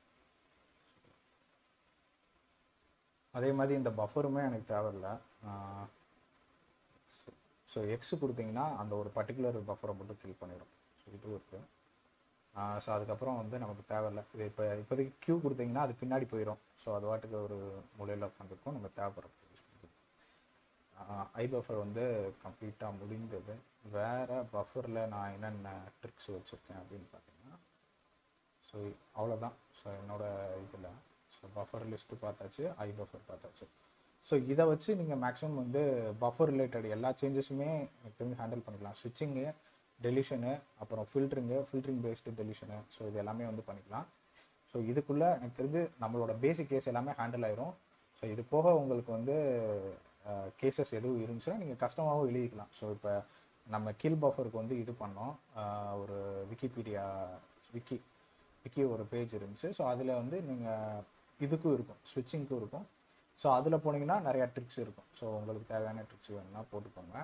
அதே மாதிரி இந்த பஃபருமே எனக்கு தேவையில்ல ஸோ எக்ஸ் கொடுத்தீங்கன்னா அந்த ஒரு பர்டிகுலர் பஃபரை மட்டும் ஃபில் பண்ணிடும் ஸோ இது இருக்குது ஸோ அதுக்கப்புறம் வந்து நமக்கு தேவையில்ல இது இப்போ இப்போதைக்கு க்யூ கொடுத்தீங்கன்னா அது பின்னாடி போயிடும் ஸோ அது வாட்டுக்கு ஒரு மூலையில் உட்காந்துருக்கும் நம்ம தேவைப்படுறது ஐ பஃபர் வந்து கம்ப்ளீட்டாக முடிந்தது வேறு பஃபரில் நான் என்னென்ன ட்ரிக்ஸ் வச்சுருக்கேன் அப்படின்னு பார்த்தீங்கன்னா ஸோ அவ்வளோதான் ஸோ என்னோடய இதில் ஸோ பஃபர் லிஸ்ட்டு பார்த்தாச்சு ஐ பஃபர் பார்த்தாச்சு ஸோ இதை வச்சு நீங்கள் மேக்ஸிமம் வந்து பஃபர் ரிலேட்டட் எல்லா சேஞ்சஸுமே எனக்கு தெரிஞ்சு ஹேண்டில் பண்ணிக்கலாம் ஸ்விட்சிங்கு டெலிஷனு அப்புறம் filtering filtering based deletion so இது எல்லாமே வந்து பண்ணிக்கலாம் ஸோ இதுக்குள்ளே எனக்கு தெரிஞ்சு நம்மளோட பேசிக் கேஸ் எல்லாமே ஹேண்டில் ஆயிரும் ஸோ இது போக உங்களுக்கு வந்து கேசஸ் எதுவும் இருந்துச்சுன்னா நீங்கள் கஷ்டமாகவும் எழுதிக்கலாம் ஸோ இப்போ நம்ம கீழ் பஃபருக்கு வந்து இது பண்ணோம் ஆஹ் ஒரு விக்கிபீடியா விக்கி விக்கி ஒரு பேஜ் இருந்துச்சு ஸோ அதில் வந்து நீங்கள் இதுக்கும் இருக்கும் ஸ்விட்சிங்க்கும் இருக்கும் ஸோ அதில் போனீங்கன்னா நிறையா ட்ரிக்ஸ் இருக்கும் ஸோ உங்களுக்கு தேவையான ட்ரிக்ஸ் வேணும்னா போட்டுக்கோங்க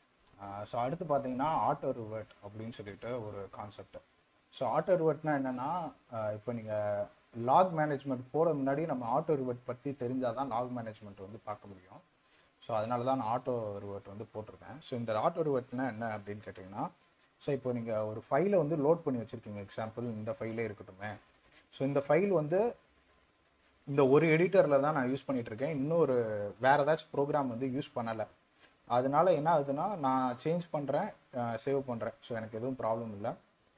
ஸோ அடுத்து பார்த்தீங்கன்னா ஆட்டோ ரிவர்ட் அப்படின்னு சொல்லிட்டு ஒரு கான்செப்ட் ஸோ ஆட்டோ ரிவர்ட்னா என்னென்னா இப்போ நீங்கள் லாக் மேனேஜ்மெண்ட் போட முன்னாடி நம்ம ஆட்டோ ரிவர்ட் பற்றி தெரிஞ்சால் தான் லாக் மேனேஜ்மெண்ட் வந்து பார்க்க முடியும் ஸோ அதனால தான் நான் ஆட்டோ ரிவர்ட் வந்து போட்டிருக்கேன் ஸோ இந்த ஆட்டோ ரிவர்ட்னா என்ன அப்படின்னு கேட்டிங்கன்னா ஸோ இப்போ நீங்கள் ஒரு ஃபைலை வந்து லோட் பண்ணி வச்சுருக்கீங்க எக்ஸாம்பிள் இந்த ஃபைலே இருக்கட்டுமே ஸோ இந்த ஃபைல் வந்து இந்த ஒரு எடிட்டரில் தான் நான் யூஸ் பண்ணிட்டு இருக்கேன் இன்னொரு வேறு ஏதாச்சும் ப்ரோக்ராம் வந்து யூஸ் பண்ணலை அதனால என்ன ஆகுதுன்னா நான் சேஞ்ச் பண்ணுறேன் சேவ் பண்ணுறேன் ஸோ எனக்கு எதுவும் ப்ராப்ளம் இல்லை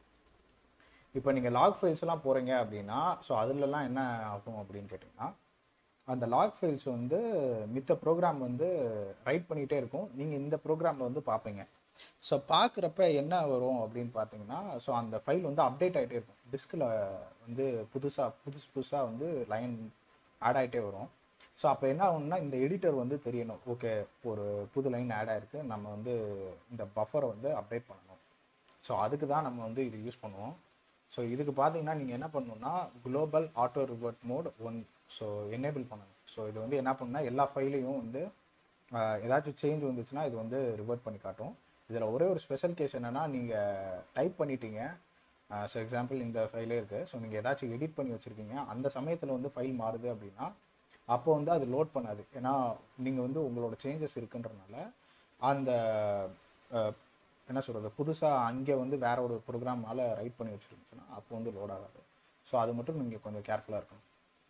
இப்போ நீங்கள் லாக் ஃபைல்ஸ்லாம் போகிறீங்க அப்படின்னா ஸோ அதுலலாம் என்ன ஆகும் அப்படின்னு கேட்டிங்கன்னா அந்த லாக் ஃபைல்ஸ் வந்து மித்த ப்ரோக்ராம் வந்து ரைட் பண்ணிகிட்டே இருக்கும் நீங்கள் இந்த ப்ரோக்ராமில் வந்து பார்ப்பீங்க ஸோ பார்க்குறப்ப என்ன வரும் அப்படின்னு பார்த்தீங்கன்னா ஸோ அந்த ஃபைல் வந்து அப்டேட் ஆகிட்டே இருக்கும் டிஸ்கில் வந்து புதுசாக புதுசு புதுசாக வந்து லைன் ஆட் ஆகிட்டே வரும் ஸோ அப்போ என்ன ஆகும்னா இந்த எடிட்டர் வந்து தெரியணும் ஓகே ஒரு புது லைன் ஆட் ஆயிருக்கு நம்ம வந்து இந்த பஃபரை வந்து அப்டேட் பண்ணணும் ஸோ அதுக்கு தான் நம்ம வந்து இது யூஸ் பண்ணுவோம் ஸோ இதுக்கு பார்த்தீங்கன்னா நீங்கள் என்ன பண்ணணும்னா global auto revert mode on so enable பண்ணணும் ஸோ இது வந்து என்ன பண்ணுன்னா எல்லா ஃபைலையும் வந்து ஆஹ், ஏதாச்சும் சேஞ்ச் வந்துச்சுன்னா இது வந்து ரிவர்ட் பண்ணி காட்டும் இதில் ஒரே ஒரு ஸ்பெஷல் கேஸ் என்னென்னா நீங்கள் டைப் பண்ணிட்டீங்க ஸோ எக்ஸாம்பிள் இந்த ஃபைலே இருக்குது ஸோ நீங்கள் ஏதாச்சும் எடிட் பண்ணி வச்சுருக்கீங்க அந்த சமயத்தில் வந்து ஃபைல் மாறுது அப்படின்னா அப்போ வந்து அது லோட் பண்ணாது ஏன்னா நீங்கள் வந்து உங்களோட சேஞ்சஸ் இருக்குன்றனால அந்த அஹ், என்ன சொல்கிறது புதுசாக அங்கே வந்து வேற ஒரு ப்ரோக்ராமால் ரைட் பண்ணி வச்சுருந்துச்சுன்னா அப்போ வந்து லோட் ஆகாது ஸோ அது மட்டும் நீங்கள் கொஞ்சம் கேர்ஃபுல்லாக இருக்கணும்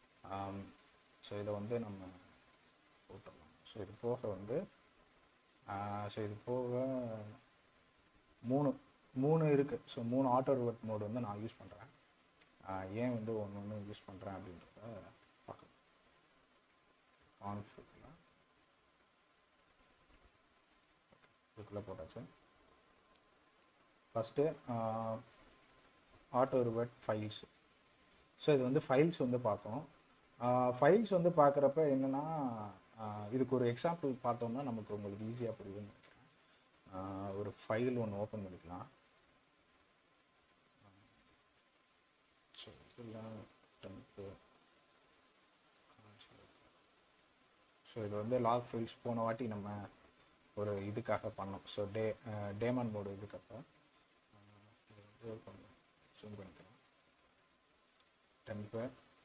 ஸோ இதை வந்து நம்ம போட்டுடலாம் ஸோ இது போக வந்து ஸோ இது போக மூணு மூணு இருக்குது ஸோ மூணு ஆட்டோ ரிவர்ட் மோடு வந்து நான் யூஸ் பண்ணுறேன் ஏன் வந்து ஒன்று ஒன்று யூஸ் பண்ணுறேன் அப்படின்றத பார்க்கலாம் கான்ஃபிளில் இதுக்குள்ளே போட்டாச்சு first auto revert files so இது வந்து ஃபைல்ஸ் வந்து பார்த்தோம் ஃபைல்ஸ் வந்து பார்க்குறப்ப என்னென்னா இதுக்கு ஒரு எக்ஸாம்பிள் பார்த்தோம்னா நமக்கு உங்களுக்கு ஈஸியாக புரியுதுன்னு நினைக்கிறேன் ஆஹ் ஒரு ஃபைல் ஒன்று ஓப்பன் பண்ணிக்கலாம் ஸோ இதெல்லாம் டெம்ப்பு ஸோ இது வந்து லாக் ஃபைல்ஸ் போன வாட்டி நம்ம ஒரு இதுக்காக பண்ணோம் ஸோ டே டேமன் மோடு இதுக்கப்போ இது வந்து கொஞ்சம் zoom பண்ணிக்கலாம் டெம்ப்பு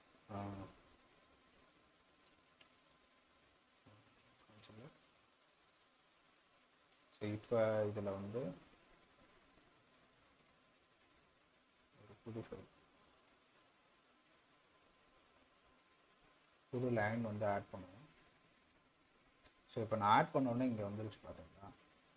ஸோ இப்போ இதில் வந்து ஒரு புது ஃபைல் புது லைன் வந்து ஆட் பண்ணுவோம் ஸோ இப்போ நான் ஆட் பண்ணோன்னே இங்கே வந்துருச்சு பார்த்தீங்களா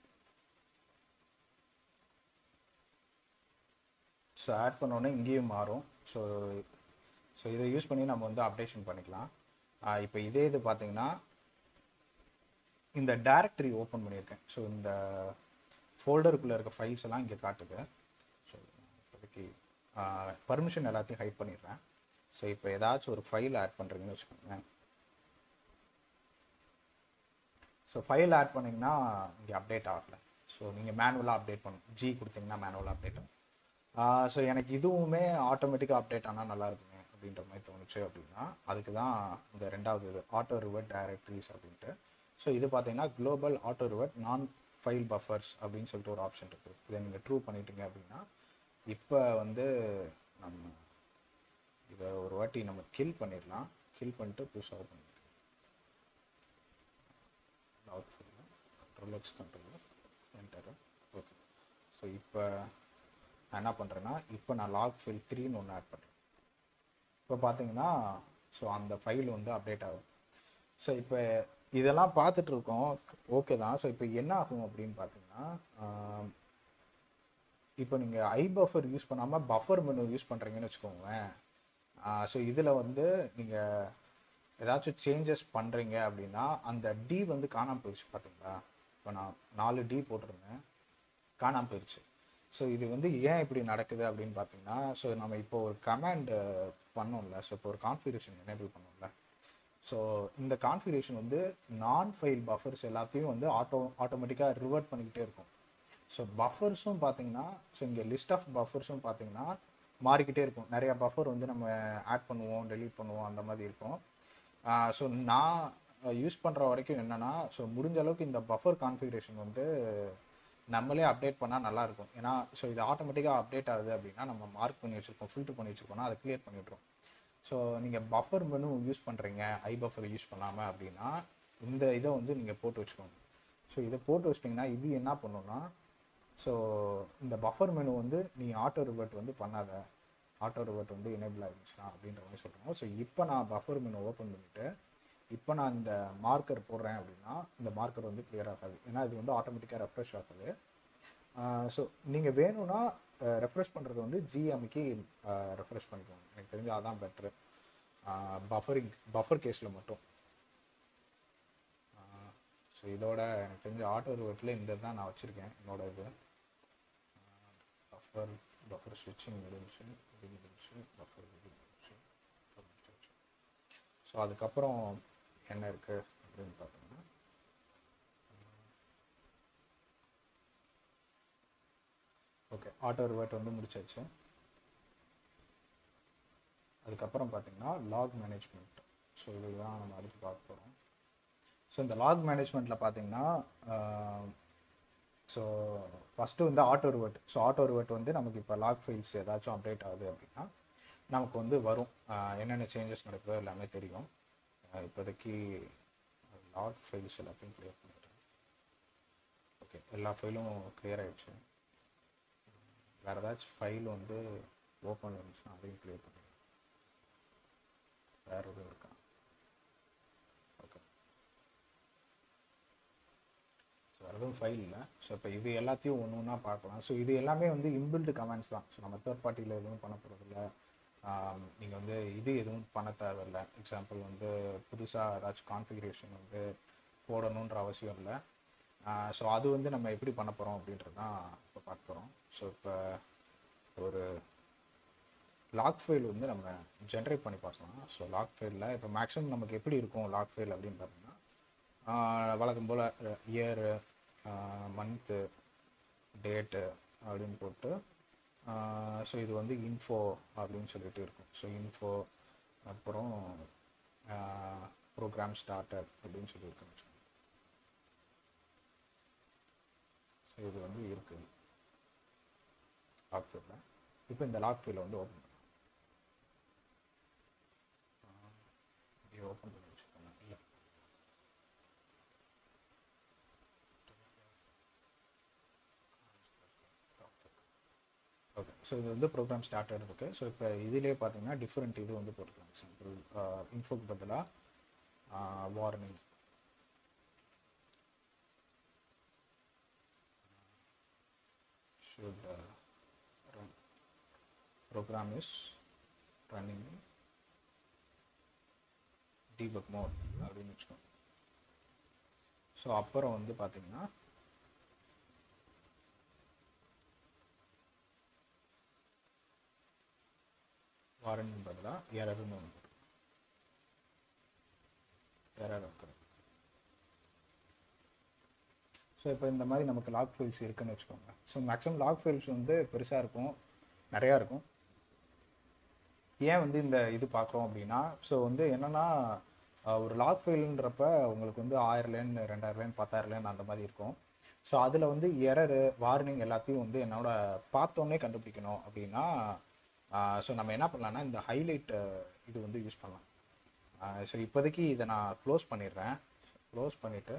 ஸோ ஆட் பண்ணோன்னே இங்கேயும் மாறும் ஸோ ஸோ இதை யூஸ் பண்ணி நம்ம வந்து அப்டேஷன் பண்ணிக்கலாம் இப்போ இதே இது பார்த்தீங்கன்னா இந்த டைரக்டரி ஓப்பன் பண்ணியிருக்கேன் ஸோ இந்த ஃபோல்டருக்குள்ளே இருக்க ஃபைல்ஸ் எல்லாம் இங்கே காட்டுது ஸோ இப்போதைக்கு பர்மிஷன் எல்லாத்தையும் ஹைட் பண்ணிடுறேன் ஸோ இப்போ ஏதாச்சும் ஒரு ஃபைல் ஆட் பண்ணுறீங்கன்னு வச்சுக்கோங்க ஸோ ஃபைல் ஆட் பண்ணிங்கன்னா இங்கே அப்டேட் ஆகல ஸோ ஸோ நீங்கள் மேனுவலாக அப்டேட் பண்ணணும் ஜி கொடுத்தீங்கன்னா மேனுவலாக அப்டேட் ஆகும் ஸோ எனக்கு இதுவுமே ஆட்டோமேட்டிக்காக அப்டேட் ஆனால் நல்லா இருக்குமே அப்படின்ற மாதிரி தோணுச்சு அப்படின்னா அதுக்கு தான் இந்த ரெண்டாவது இது ஆட்டோ ரிவர்ட் டைரக்டரிஸ் அப்படின்ட்டு ஸோ இது பார்த்தீங்கன்னா global auto revert non file buffers அப்படின்னு சொல்லிட்டு ஒரு ஆப்ஷன் இருக்குது இதை நீங்கள் ட்ரூ பண்ணிட்டீங்க அப்படின்னா இப்போ வந்து நம்ம இதை ஒரு வாட்டி நம்ம கில் பண்ணிடலாம் கில் பண்ணிட்டு புதுசாக open log control X control enter okay so இப்போ நான் என்ன பண்ணுறேன்னா இப்போ நான் லாக் ஃபைல் த்ரீன்னு ஒன்று ஆட் பண்ணுறேன் இப்போ பார்த்தீங்கன்னா ஸோ அந்த ஃபைல் வந்து அப்டேட் ஆகும் ஸோ இப்போ இதெல்லாம் பார்த்துட்டு இருக்கோம் ஓகே தான் ஸோ இப்போ என்ன ஆகும் அப்படின்னு பார்த்தீங்கன்னா ஆம், இப்போ நீங்கள் ஐ பஃபர் யூஸ் பண்ணாமல் பஃபர் மெனு யூஸ் பண்ணுறீங்கன்னு வச்சுக்கோங்களேன் ஸோ இதில் வந்து நீங்கள் ஏதாச்சும் சேஞ்சஸ் பண்ணுறீங்க அப்படின்னா அந்த டி வந்து காணாமல் போயிடுச்சு பார்த்தீங்களா இப்போ நான் நாலு டி போட்டிருந்தேன் காணாமல் போயிடுச்சு ஸோ இது வந்து ஏன் இப்படி நடக்குது அப்படின்னு பார்த்தீங்கன்னா ஸோ நம்ம இப்போ ஒரு கமாண்ட் பண்ணோம்ல ஸோ இப்போ ஒரு கான்ஃபிகரேஷன் எனேபிள் பண்ணோம்ல ஸோ இந்த கான்ஃபிகரேஷன் வந்து நான் ஃபைல் பஃபர்ஸ் எல்லாத்தையும் வந்து ஆட்டோ ஆட்டோமேட்டிக்காக ரிவர்ட் பண்ணிக்கிட்டே இருக்கும் ஸோ பஃபர்ஸும் பார்த்தீங்கன்னா ஸோ இங்கே லிஸ்ட் ஆஃப் பஃபர்ஸும் பார்த்தீங்கன்னா மாறிக்கிட்டே இருக்கும் நிறைய பஃபர் வந்து நம்ம ஆட் பண்ணுவோம் டெலீட் பண்ணுவோம் அந்த மாதிரி இருக்கும் ஸோ நான் யூஸ் பண்ணுற வரைக்கும் என்னென்னா ஸோ முடிஞ்ச அளவுக்கு இந்த பஃபர் கான்ஃபிகரேஷன் வந்து நம்மளே அப்டேட் பண்ணால் நல்லாயிருக்கும் ஏன்னா ஸோ இது ஆட்டோமேட்டிக்காக அப்டேட் ஆகுது அப்படின்னா நம்ம மார்க் பண்ணி வச்சுருக்கோம் ஃபில்டர் பண்ணி வச்சுருக்கோம்னா அதை கிளியர் பண்ணி விட்ரும் ஸோ நீங்கள் பஃபர் மெனு யூஸ் பண்ணுறீங்க ஐ பஃபர் யூஸ் பண்ணாமல் அப்படின்னா இந்த இதை வந்து நீங்கள் போட்டு வச்சுக்கோங்க ஸோ இதை போட்டு வச்சிட்டிங்கன்னா இது என்ன பண்ணுன்னா ஸோ இந்த பஃபர் மெனு வந்து நீ ஆட்டோ ரிவர்ட் வந்து பண்ணாத ஆட்டோ ரிவர்ட் வந்து எனேபிள் ஆகிடுச்சுனா அப்படின்ற மாதிரி சொல்கிறோம் ஸோ இப்போ நான் பஃபர் மெனு ஓப்பன் பண்ணிவிட்டு இப்போ நான் இந்த மார்க்கர் போடுறேன் அப்படின்னா இந்த மார்க்கர் வந்து கிளியர் ஆகாது ஏன்னா இது வந்து ஆட்டோமேட்டிக்காக ரெஃப்ரெஷ் ஆகுது ஸோ நீங்கள் வேணும்னா ரெஃப்ரெஷ் பண்ணுறது வந்து ஜிஎம்க்கு ரெஃப்ரெஷ் பண்ணிக்கோங்க எனக்கு தெரிஞ்சு அதான் பெட்ரு பஃபரிங் பஃபர் கேஸில் மட்டும் ஸோ இதோட எனக்கு தெரிஞ்ச ஆட்டோ ரிவர்ட்டில் இந்த தான் நான் வச்சுருக்கேன் என்னோட இது பஃபர் பஃபர் ஸ்விட்சிங் முடிஞ்சு இது முடிஞ்சு பஃபர் இது முடிஞ்சு ஸோ அதுக்கப்புறம் என்ன இருக்குது அப்படின்னு பார்த்தோம்னா ஓகே ஆட்டோ ரிவர்ட் வந்து முடிச்சாச்சு அதுக்கப்புறம் பார்த்தீங்கன்னா லாக் மேனேஜ்மெண்ட் ஸோ இதுதான் நம்ம அடுத்து பார்க்க போகிறோம் ஸோ இந்த லாக் மேனேஜ்மெண்ட்டில் பார்த்தீங்கன்னா ஸோ ஃபஸ்ட்டு வந்து auto revert so auto revert வந்து நமக்கு இப்போ லாக் ஃபைல்ஸ் ஏதாச்சும் அப்டேட் ஆகுது அப்படின்னா நமக்கு வந்து வரும் ஆஹ் என்னென்ன சேஞ்சஸ் நடக்குதோ எல்லாமே தெரியும் ஆஹ் இப்போதைக்கு லாக் ஃபைல்ஸ் எல்லாத்தையும் கிளியர் பண்ணிடுறேன் ஓகே எல்லா ஃபைலும் கிளியர் ஆயிடுச்சு வேறு ஏதாச்சும் ஃபைல் வந்து ஓப்பன் இருந்துச்சுன்னா அதையும் கிளியர் பண்ணிடுறேன் வேறு எதுவும் இருக்கா ஓகே ஸோ வேறு எதுவும் ஃபைல் இல்லை ஸோ இப்போ இது எல்லாத்தையும் ஒன்று ஒன்றா பார்க்கலாம் ஸோ இது எல்லாமே வந்து இன்பில்டு கமெண்ட்ஸ் தான் ஸோ நம்ம தேர்ட் பார்ட்டியில் எதுவும் பண்ண போகிறதில்ல நீங்கள் வந்து இது எதுவும் பண்ண தேவையில்லை எக்ஸாம்பிள் வந்து புதுசாக ஏதாச்சும் கான்ஃபிகரேஷன் வந்து போடணுன்ற அவசியம் இல்லை ஸோ அது வந்து நம்ம எப்படி பண்ண போகிறோம் அப்படின்றது தான் இப்போ பார்க்க போகிறோம் ஸோ இப்போ ஒரு லாக் ஃபைல் வந்து நம்ம ஜென்ரேட் பண்ணி பார்க்கலாம் ஸோ லாக் ஃபைலில் இப்போ மேக்ஸிமம் நமக்கு எப்படி இருக்கும் லாக் ஃபைல் அப்படின்னு பார்த்தீங்கன்னா ஆஹ் வழக்கம் போல் இயரு மந்த்து டேட்டு அப்படின்னு போட்டு ஸோ இது வந்து இன்ஃபோ அப்படின்னு சொல்லிட்டு இருக்கும் ஸோ இன்ஃபோ அப்புறம் ப்ரோக்ராம் ஸ்டார்டர் அப்படின்னு சொல்லி இருக்குன்னு வச்சுக்கோங்க ஸோ இது வந்து இருக்குது லாக் ஃபைலில் இப்போ இந்த லாக் ஃபைலை வந்து ஓப்பன் பண்ணலாம் இப்படி ஓப்பன் பண்ணி வச்சுக்கோங்க இல்லை ஓகே ஸோ இது வந்து ப்ரோக்ராம் ஸ்டார்டர் இருக்குது ஸோ இப்போ இதிலே பார்த்தீங்கன்னா டிஃப்ரெண்ட் இது வந்து போட்டுக்கலாம் எக்ஸாம்பிள் இன்ஃபோக்கு பதிலாக warning should uh, run program is running in debug mode அப்படின்னு வச்சுக்கோங்க ஸோ அப்புறம் வந்து பார்த்தீங்கன்னா வாரண்ட் பதிலாக எரர்னு ஒன்று எரர் இருக்கிறது ஸோ இப்போ இந்த மாதிரி நமக்கு லாக் ஃபைல்ஸ் இருக்குன்னு வச்சுக்கோங்க ஸோ மேக்ஸிமம் லாக் ஃபைல்ஸ் வந்து பெருசாக இருக்கும் நிறையா இருக்கும் ஏன் வந்து இந்த இது பார்க்குறோம் அப்படின்னா ஸோ வந்து என்னென்னா ஒரு லாக் ஃபைல்ன்றப்ப உங்களுக்கு வந்து ஆயிரம் லேன் ரெண்டாயிரம் லேன் பத்தாயிரம் லேன் அந்த மாதிரி இருக்கும் ஸோ அதில் வந்து எரரு வார்னிங் எல்லாத்தையும் வந்து என்னோட பார்த்தோன்னே கண்டுபிடிக்கணும் அப்படின்னா ஸோ நம்ம என்ன பண்ணலாம்னா இந்த ஹைலைட் இது வந்து யூஸ் பண்ணலாம் ஸோ இப்போதைக்கு இதை நான் க்ளோஸ் பண்ணிடுறேன் க்ளோஸ் பண்ணிவிட்டு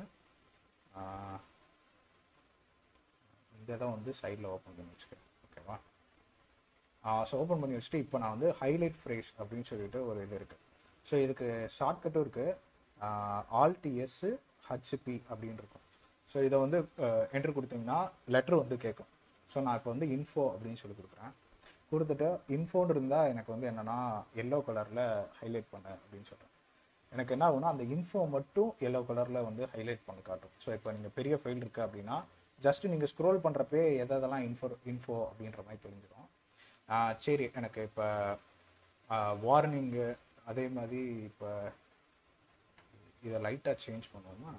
இந்த இதை வந்து சைடில் ஓப்பன் பண்ணி வச்சுக்கிறேன் ஓகேவா ஸோ ஓப்பன் பண்ணி வச்சுட்டு இப்போ நான் வந்து ஹைலைட் ஃப்ரேஸ் அப்படின்னு சொல்லிட்டு ஒரு இது இருக்குது ஸோ இதுக்கு ஷார்ட்கட்டும் இருக்குது ஆல்டிஎஸ் ஹச்பி அப்படின்னு இருக்கும் ஸோ இதை வந்து என்ட்ரு கொடுத்தீங்கன்னா லெட்ரு வந்து கேட்கும் ஸோ நான் இப்போ வந்து இன்ஃபோ அப்படின்னு சொல்லி கொடுக்குறேன் கொடுத்துட்டு இன்ஃபோன்னு இருந்தால் எனக்கு வந்து என்னென்னா எல்லோ கலரில் ஹைலைட் பண்ண அப்படின்னு சொல்கிறேன் எனக்கு என்ன ஆகும்னா அந்த இன்ஃபோ மட்டும் எல்லோ கலரில் வந்து ஹைலைட் பண்ணி காட்டும் ஸோ இப்போ நீங்கள் பெரிய ஃபைல் இருக்குது அப்படின்னா ஜஸ்ட் நீங்கள் ஸ்க்ரோல் பண்ணுறப்பே எதெல்லாம் இன்ஃபோ இன்ஃபோ அப்படின்ற மாதிரி தெரிஞ்சிடும் சரி எனக்கு இப்போ வார்னிங்கு அதே மாதிரி இப்போ இதை லைட்டாக சேஞ்ச் பண்ணுவோமா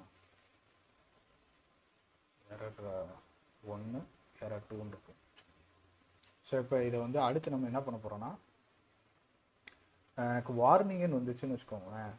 எரர் ஒன்று எரர் டூன்னு இருக்கும் ஸோ இப்போ இதை வந்து அடுத்து நம்ம என்ன பண்ண போகிறோம்னா எனக்கு வார்னிங்னு வந்துச்சுன்னு வச்சுக்கோங்களேன்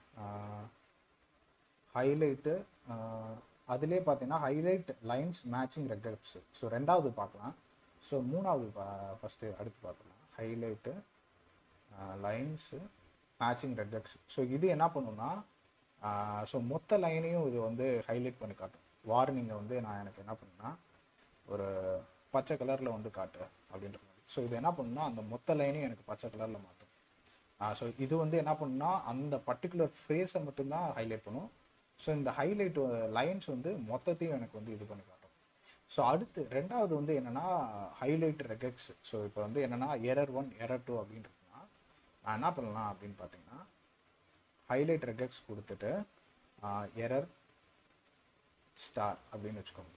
ஹைலைட்டு அதிலே பார்த்தீங்கன்னா highlight lines matching regexps so ரெண்டாவது பார்க்கலாம் ஸோ மூணாவது பா ஃபஸ்ட்டு அடுத்து பார்த்துக்கலாம் highlight lines matching regexps so இது என்ன பண்ணுன்னா ஸோ மொத்த லைனையும் இது வந்து ஹைலைட் பண்ணி காட்டும் வார்னிங்கை வந்து நான் எனக்கு என்ன பண்ணுன்னா ஒரு பச்சை கலரில் வந்து காட்டு அப்படின்ற மாதிரி ஸோ இது என்ன பண்ணுன்னா அந்த மொத்த லைனையும் எனக்கு பச்சை கலரில் மாற்றும் ஸோ இது வந்து என்ன பண்ணுன்னா அந்த பர்டிகுலர் ஃப்ரேஸை மட்டும்தான் ஹைலைட் பண்ணும் ஸோ இந்த ஹைலைட் லைன்ஸ் வந்து மொத்தத்தையும் எனக்கு வந்து இது பண்ணி காட்டும் ஸோ அடுத்து ரெண்டாவது வந்து என்னென்னா ஹைலைட் ரெகெக்ஸ் ஸோ இப்போ வந்து என்னென்னா எரர் ஒன் எரர் டூ அப்படின்றதுனா நான் என்ன பண்ணலாம் அப்படின்னு பார்த்தீங்கன்னா ஹைலைட் ரெகெக்ஸ் கொடுத்துட்டு எரர் ஸ்டார் அப்படின்னு வச்சுக்கோங்க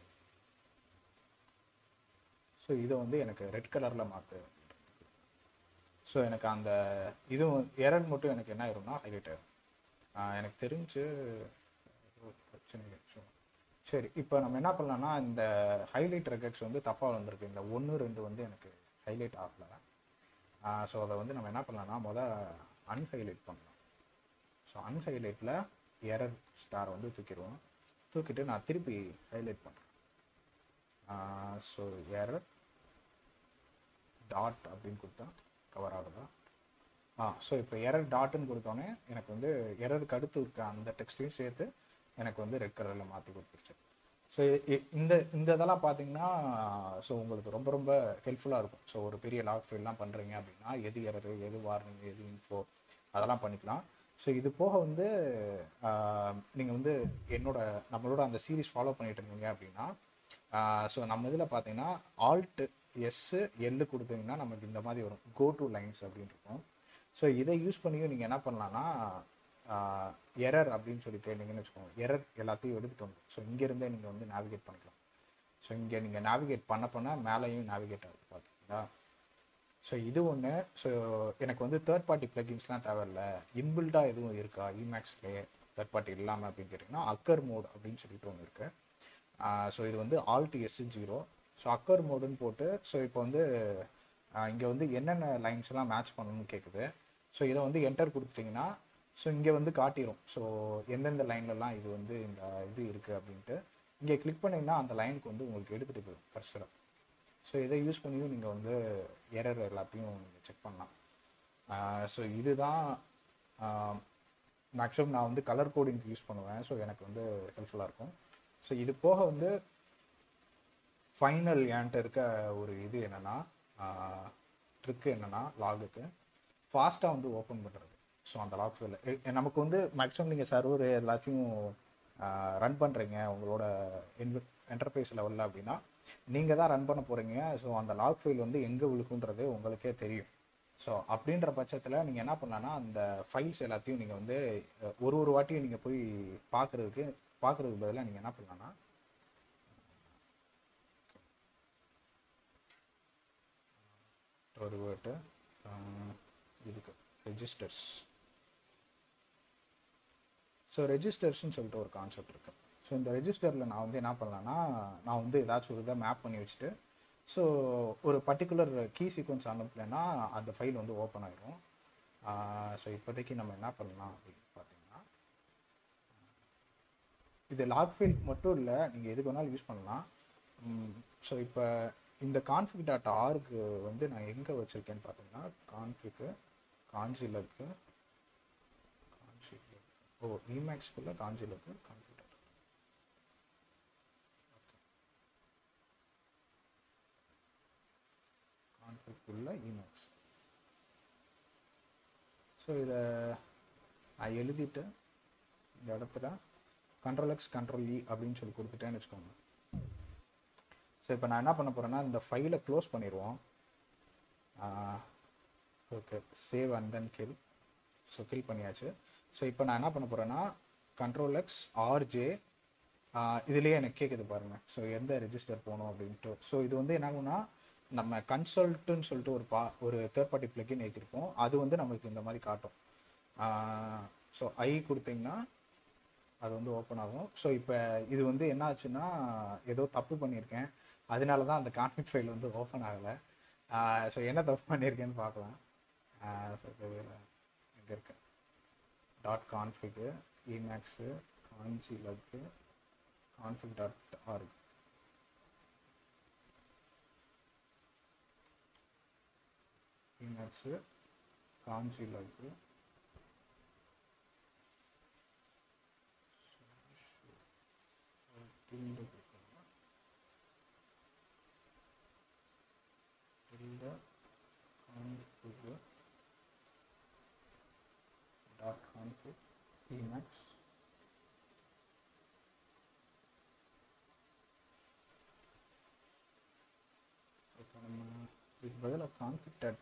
ஸோ இதை வந்து எனக்கு ரெட் கலரில் மாற்று ஸோ எனக்கு அந்த இதுவும் எரர் மட்டும் எனக்கு என்ன ஆயிரும்னா ஹைலைட் ஆயிரும் எனக்கு தெரிஞ்சு பிரச்சனை சரி இப்போ நம்ம என்ன பண்ணலாம்னா இந்த ஹைலைட் ரெகக்ஸ் வந்து தப்பாக வந்திருக்கு இந்த ஒன்று ரெண்டு வந்து எனக்கு ஹைலைட் ஆகலை ஸோ அதை வந்து நம்ம என்ன பண்ணலாம்னா மொதல் அன்ஹைலைட் பண்ணலாம் ஸோ அன்ஹைலைட்டில் எரர் ஸ்டார் வந்து தூக்கிடுவோம் தூக்கிட்டு நான் திருப்பி ஹைலைட் பண்ணுறேன் ஸோ எரர் டாட் அப்படின்னு கொடுத்தா கவர் ஆகுதா ஆ ஸோ இப்போ எரர் டாட்டுன்னு கொடுத்தோன்னே எனக்கு வந்து எரருக்கு அடுத்து இருக்க அந்த டெக்ஸ்ட்டையும் சேர்த்து எனக்கு வந்து ரெட் கலரில் மாற்றி கொடுத்துருச்சு ஸோ இந்த இந்த இதெல்லாம் பார்த்தீங்கன்னா ஸோ உங்களுக்கு ரொம்ப ரொம்ப ஹெல்ப்ஃபுல்லாக இருக்கும் ஸோ ஒரு பெரிய லாக் ஃபைல்லாம் பண்ணுறீங்க அப்படின்னா எது எரரு எது வார்னிங் எது இன்ஃபோ அதெல்லாம் பண்ணிக்கலாம் ஸோ இது போக வந்து நீங்கள் வந்து என்னோட நம்மளோட அந்த சீரீஸ் ஃபாலோ பண்ணிட்டு இருந்தீங்க அப்படின்னா ஸோ நம்ம இதில் பார்த்தீங்கன்னா ஆல்ட் எஸ்ஸு எல்லு கொடுத்தீங்கன்னா நமக்கு இந்த மாதிரி வரும் கோ டு லைன்ஸ் அப்படின்னு இருக்கும் ஸோ இதை யூஸ் பண்ணியும் நீங்கள் என்ன பண்ணலான்னா எரர் அப்படின்னு சொல்லி தேடிங்கன்னு வச்சுக்கோங்க எரர் எல்லாத்தையும் எடுத்துகிட்டு வந்து ஸோ இங்கேருந்தே நீங்கள் வந்து நேவிகேட் பண்ணிக்கலாம் ஸோ இங்கே நீங்கள் நேவிகேட் பண்ண பண்ண மேலேயும் நேவிகேட் ஆகுது பார்த்தீங்களா ஸோ இது ஒன்று ஸோ எனக்கு வந்து தேர்ட் பார்ட்டி ப்ளகின்ஸ்லாம் தேவையில்ல இன்பில்டாக எதுவும் இருக்கா இமேக்ஸ்லேயே தேர்ட் பார்ட்டி இல்லாமல் அப்படின்னு கேட்டிங்கன்னா அக்கர் மோட் அப்படின்னு சொல்லிட்டு ஒன்று இருக்குது ஸோ இது வந்து alt S zero so occur மோடுன்னு போட்டு ஸோ இப்போ வந்து இங்கே வந்து என்னென்ன லைன்ஸ்லாம் மேட்ச் பண்ணணும்னு கேட்குது ஸோ இதை வந்து என்டர் கொடுத்துட்டிங்கன்னா ஸோ இங்கே வந்து காட்டிடும் ஸோ எந்தெந்த லைன்லலாம் இது வந்து இந்த இது இருக்குது அப்படின்ட்டு இங்கே கிளிக் பண்ணிங்கன்னா அந்த லைனுக்கு வந்து உங்களுக்கு எடுத்துகிட்டு போயிடும் கர்சரை ஸோ இதை யூஸ் பண்ணியும் நீங்கள் வந்து எரர் எல்லாத்தையும் நீங்கள் செக் பண்ணலாம் ஸோ இதுதான் மேக்ஸிமம் நான் வந்து கலர் கோடிங்க்கு யூஸ் பண்ணுவேன் ஸோ எனக்கு வந்து ஹெல்ப்ஃபுல்லாக இருக்கும் ஸோ இது போக வந்து ஃபைனல் என்கிட்ட இருக்க ஒரு இது என்னென்னா ட்ரிக்கு என்னென்னா லாகுக்கு ஃபாஸ்ட்டாக வந்து ஓப்பன் பண்ணுறது ஸோ அந்த லாக் ஃபைலில் நமக்கு வந்து மேக்ஸிமம் நீங்கள் சர்வர் எல்லாத்தையும் ரன் பண்ணுறீங்க உங்களோட என்வி என்டர்பிரைஸ் லெவலில் அப்படின்னா நீங்கள் தான் ரன் பண்ண போகிறீங்க ஸோ அந்த லாக் ஃபைல் வந்து எங்கே விழுக்குன்றது உங்களுக்கே தெரியும் ஸோ அப்படின்ற பட்சத்தில் நீங்கள் என்ன பண்ணலான்னா அந்த ஃபைல்ஸ் எல்லாத்தையும் நீங்கள் வந்து ஒரு ஒரு வாட்டியும் நீங்கள் போய் பார்க்குறதுக்கு பார்க்குறதுக்கு பதிலாக நீங்கள் என்ன பண்ணலான்னா ஒரு வேர்ட்டு இதுக்கு ரெஜிஸ்டர்ஸ் ஸோ ரெஜிஸ்டர்ஸ்னு சொல்லிட்டு ஒரு கான்செப்ட் இருக்குது ஸோ இந்த ரெஜிஸ்டரில் நான் வந்து என்ன பண்ணலான்னா நான் வந்து ஏதாச்சும் ஒரு இதை மேப் பண்ணி வச்சுட்டு ஸோ ஒரு பர்டிகுலர் கீ சீக்வன்ஸ் அனுப்பலைன்னா அந்த ஃபைல் வந்து ஓப்பன் ஆயிரும் ஸோ இப்போதைக்கு நம்ம என்ன பண்ணலாம் அப்படின்னு பார்த்தீங்கன்னா இது லாக் ஃபைல் மட்டும் இல்லை நீங்கள் எதுக்கு வேணாலும் யூஸ் பண்ணலாம் ஸோ இப்போ இந்த கான்ஃபிக் டாட் ஆர்க்கு வந்து நான் எங்கே வச்சுருக்கேன்னு பார்த்தீங்கன்னா கான்ஃபிக்கு காஞ்சியில் இருக்கு காஞ்சியில் ஓ இமேக்ஸ்குள்ளே காஞ்சியில் இருக்கு கான்ஃபிக் டாட் கான்ஃபிக்குள்ள இமேக்ஸ் ஸோ இதை நான் எழுதிட்டு இந்த இடத்துல கண்ட்ரோல் எக்ஸ் கண்ட்ரோல் இ அப்படின்னு சொல்லி கொடுத்துட்டேன்னு வச்சுக்கோங்க ஸோ இப்போ நான் என்ன பண்ண போகிறேன்னா இந்த ஃபைலை க்ளோஸ் பண்ணிடுவோம் okay save and then kill so kill பண்ணியாச்சு ஸோ இப்போ நான் என்ன பண்ண போகிறேன்னா கண்ட்ரோல் எக்ஸ் ஆர்ஜே இதுலேயே எனக்கு கேட்குது பாருங்கள் ஸோ எந்த ரெஜிஸ்டர் போகணும் அப்படின்ட்டு ஸோ இது வந்து என்ன ஆகும்னா நம்ம கன்சல்ட்டுன்னு சொல்லிட்டு ஒரு பா ஒரு தேர்ட் பார்ட்டி பிளக்கின் ஏற்றிருப்போம் அது வந்து நம்மளுக்கு இந்த மாதிரி காட்டும் ஸோ ஐ கொடுத்தீங்கன்னா அது வந்து ஓப்பன் ஆகும் ஸோ இப்போ இது வந்து என்ன ஆச்சுன்னா ஏதோ தப்பு பண்ணியிருக்கேன் அதனால தான் அந்த கான்ஃபிக் ஃபைல் வந்து ஓப்பன் ஆகலை ஸோ என்ன தப்பு பண்ணியிருக்கேன்னு பார்க்கலாம் ஸோ இங்கே இருக்கு டாட் கான்ஃபிக்கு இமேக்ஸு காஞ்சி லக்கு கான்ஃபிக் டாட் ஆர்க் இமேக்ஸு காஞ்சி லக்கு tilde கொடுக்கணும் tilde config dot config emacs இப்போ நம்ம இதுக்கு பதிலாக config dot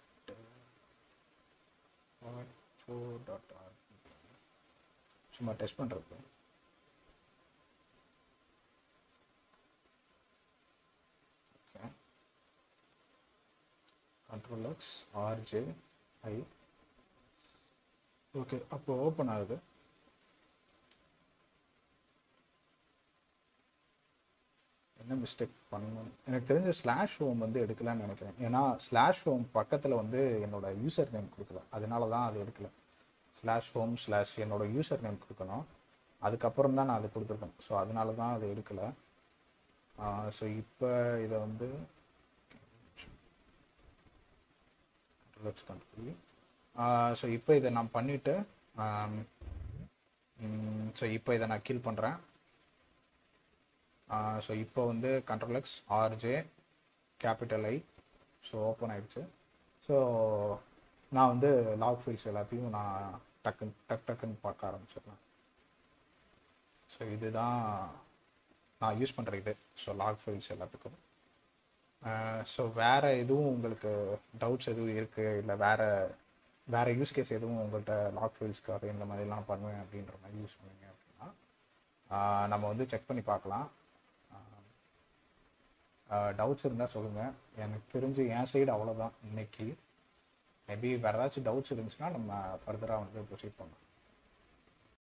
four dot R சும்மா டெஸ்ட் பண்ணுறது control X RJ I okay அப்போ ஓப்பன் ஆகுது என்ன மிஸ்டேக் பண்ணணும் எனக்கு தெரிஞ்ச ஸ்லாஷ் ஹோம் வந்து எடுக்கலான்னு நினைக்கிறேன் ஏன்னா ஸ்லாஷ் ஹோம் பக்கத்தில் வந்து என்னோட யூசர் நேம் கொடுக்கல அதனால தான் அது எடுக்கல ஸ்லாஷ் ஹோம் ஸ்லாஷ் என்னோட யூசர் நேம் கொடுக்கணும் அதுக்கப்புறம் தான் நான் அது கொடுத்துருக்கேன் ஸோ அதனால தான் அது எடுக்கலை ஸோ இப்போ இதை வந்து லெட்ஸ் கண்ட்ரோல் ஸோ இப்போ இதை நான் பண்ணிவிட்டு ஸோ இப்போ இதை நான் கீல் பண்ணுறேன் ஸோ இப்போ வந்து control X RJ capital I so open ஆயிடுச்சு ஸோ நான் வந்து லாக் ஃபைல்ஸ் எல்லாத்தையும் நான் டக்குன்னு டக் டக்குன்னு பார்க்க ஆரம்பிச்சிடலாம் ஸோ இதுதான் நான் யூஸ் பண்ணுற இது ஸோ லாக் ஃபைல்ஸ் எல்லாத்துக்கும் ஸோ வேறு எதுவும் உங்களுக்கு டவுட்ஸ் எதுவும் இருக்குது இல்லை வேறு வேறு யூஸ் கேஸ் எதுவும் உங்கள்கிட்ட லாக் ஃபைல்ஸ்க்காக இந்த மாதிரிலாம் பண்ணுவேன் அப்படின்ற மாதிரி யூஸ் பண்ணுங்க அப்படின்னா நம்ம வந்து செக் பண்ணி பார்க்கலாம் டவுட்ஸ் இருந்தால் சொல்லுங்கள் எனக்கு தெரிஞ்சு என் சைடு அவ்வளோதான் இன்னைக்கு மேபி வேறு ஏதாச்சும் டவுட்ஸ் இருந்துச்சுன்னா நம்ம ஃபர்தராக வந்து ப்ரொசீட் பண்ணலாம்